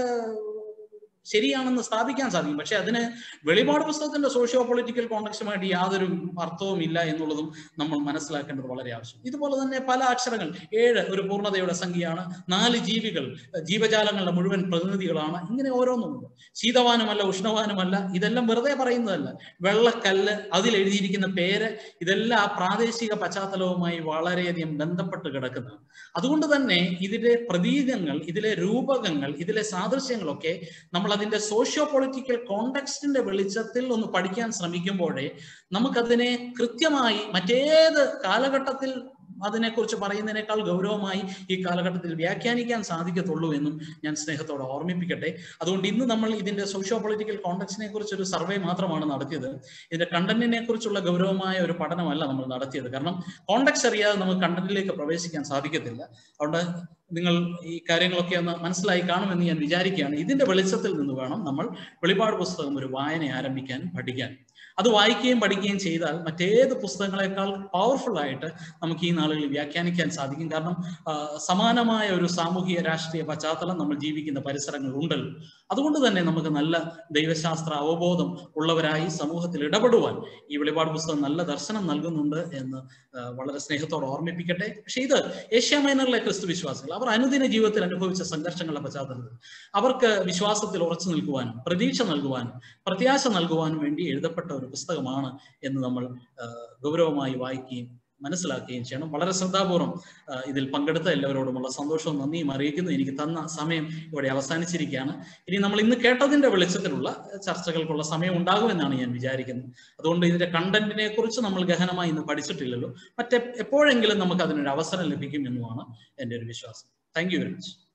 ശരിയാണെന്ന് സ്ഥാപിക്കാൻ സാധിക്കും പക്ഷെ അതിന് വെളിപാട് പുസ്തകത്തിന്റെ സോഷ്യോ പൊളിറ്റിക്കൽ കോണ്ടക്സ്റ്റുമായിട്ട് യാതൊരു അർത്ഥവും ഇല്ല എന്നുള്ളതും നമ്മൾ മനസ്സിലാക്കേണ്ടത് വളരെ ആവശ്യം ഇതുപോലെ തന്നെ പല അക്ഷരങ്ങൾ ഏഴ് ഒരു പൂർണ്ണതയുടെ സംഖ്യയാണ് നാല് ജീവികൾ ജീവജാലങ്ങളുടെ മുഴുവൻ പ്രതിനിധികളാണ് ഇങ്ങനെ ഓരോന്നുമുണ്ട് ശീതവാനുമല്ല ഉഷ്ണവാനുമല്ല ഇതെല്ലാം വെറുതെ പറയുന്നതല്ല വെള്ളക്കല്ല് അതിൽ എഴുതിയിരിക്കുന്ന പേര് ഇതെല്ലാം ആ പ്രാദേശിക പശ്ചാത്തലവുമായി വളരെയധികം ബന്ധപ്പെട്ട് കിടക്കുന്നതാണ് അതുകൊണ്ട് തന്നെ ഇതിലെ പ്രതീകങ്ങൾ ഇതിലെ രൂപകങ്ങൾ ഇതിലെ സാദൃശ്യങ്ങളൊക്കെ നമ്മൾ അതിന്റെ സോഷ്യോ പൊളിറ്റിക്കൽ കോണ്ടക്സ്റ്റിന്റെ വെളിച്ചത്തിൽ ഒന്ന് പഠിക്കാൻ ശ്രമിക്കുമ്പോഴേ നമുക്കതിനെ കൃത്യമായി മറ്റേത് കാലഘട്ടത്തിൽ അതിനെക്കുറിച്ച് പറയുന്നതിനേക്കാൾ ഗൗരവമായി ഈ കാലഘട്ടത്തിൽ വ്യാഖ്യാനിക്കാൻ സാധിക്കത്തുള്ളൂ എന്നും ഞാൻ സ്നേഹത്തോടെ ഓർമ്മിപ്പിക്കട്ടെ അതുകൊണ്ട് ഇന്ന് നമ്മൾ ഇതിന്റെ സോഷ്യോ പൊളിറ്റിക്കൽ കോണ്ടക്സിനെ കുറിച്ച് ഒരു സർവേ മാത്രമാണ് നടത്തിയത് ഇതിന്റെ കണ്ടന്റിനെ കുറിച്ചുള്ള ഗൗരവമായ ഒരു പഠനമല്ല നമ്മൾ നടത്തിയത് കാരണം കോണ്ടക്സ് അറിയാതെ നമുക്ക് കണ്ടന്റിലേക്ക് പ്രവേശിക്കാൻ സാധിക്കത്തില്ല അതുകൊണ്ട് നിങ്ങൾ ഈ കാര്യങ്ങളൊക്കെ ഒന്ന് മനസ്സിലായി കാണുമെന്ന് ഞാൻ വിചാരിക്കുകയാണ് ഇതിന്റെ വെളിച്ചത്തിൽ നിന്ന് വേണം നമ്മൾ വെളിപാട് പുസ്തകം ഒരു വായന ആരംഭിക്കാൻ പഠിക്കാൻ അത് വായിക്കുകയും പഠിക്കുകയും ചെയ്താൽ മറ്റേത് പുസ്തകങ്ങളെക്കാൾ പവർഫുൾ ആയിട്ട് നമുക്ക് ഈ നാളുകളിൽ വ്യാഖ്യാനിക്കാൻ സാധിക്കും കാരണം ആ, സമാനമായ ഒരു സാമൂഹിക രാഷ്ട്രീയ പശ്ചാത്തലം നമ്മൾ ജീവിക്കുന്ന പരിസരങ്ങൾ ഉണ്ടല്ലോ അതുകൊണ്ട് തന്നെ നമുക്ക് നല്ല ദൈവശാസ്ത്ര അവബോധം ഉള്ളവരായി സമൂഹത്തിൽ ഇടപെടുവാൻ ഈ വെളിപാട് പുസ്തകം നല്ല ദർശനം നൽകുന്നുണ്ട് എന്ന് ആ, വളരെ സ്നേഹത്തോടെ ഓർമ്മിപ്പിക്കട്ടെ പക്ഷെ ഇത് ഏഷ്യ മൈനറിലെ ക്രിസ്തു വിശ്വാസികൾ അവർ അനുദിന ജീവിതത്തിൽ അനുഭവിച്ച സംഘർഷങ്ങളുടെ പശ്ചാത്തലത്തിൽ അവർക്ക് വിശ്വാസത്തിൽ ഉറച്ചു നിൽക്കുവാനും പ്രതീക്ഷ നൽകുവാനും പ്രത്യാശ നൽകുവാനും വേണ്ടി എഴുതപ്പെട്ട ഒരു പുസ്തകമാണ് എന്ന് നമ്മൾ ആ, ഗൗരവമായി വായിക്കുകയും മനസ്സിലാക്കുകയും ചെയ്യണം വളരെ ശ്രദ്ധാപൂർവം ആ, ഇതിൽ പങ്കെടുത്ത എല്ലാവരോടുമുള്ള സന്തോഷവും നന്ദിയും അറിയിക്കുന്നു എനിക്ക് തന്ന സമയം ഇവിടെ അവസാനിച്ചിരിക്കുകയാണ് ഇനി നമ്മൾ ഇന്ന് കേട്ടതിന്റെ വെളിച്ചത്തിലുള്ള ചർച്ചകൾക്കുള്ള സമയം ഉണ്ടാകുമെന്നാണ് ഞാൻ വിചാരിക്കുന്നത് അതുകൊണ്ട് ഇതിന്റെ കണ്ടന്റിനെ കുറിച്ച് നമ്മൾ ഗഹനമായി ഇന്ന് പഠിച്ചിട്ടില്ലല്ലോ മറ്റേ എപ്പോഴെങ്കിലും നമുക്ക് അതിനൊരു അവസരം ലഭിക്കും എന്നുമാണ് എൻ്റെ ഒരു വിശ്വാസം താങ്ക് യു വെരി മച്ച്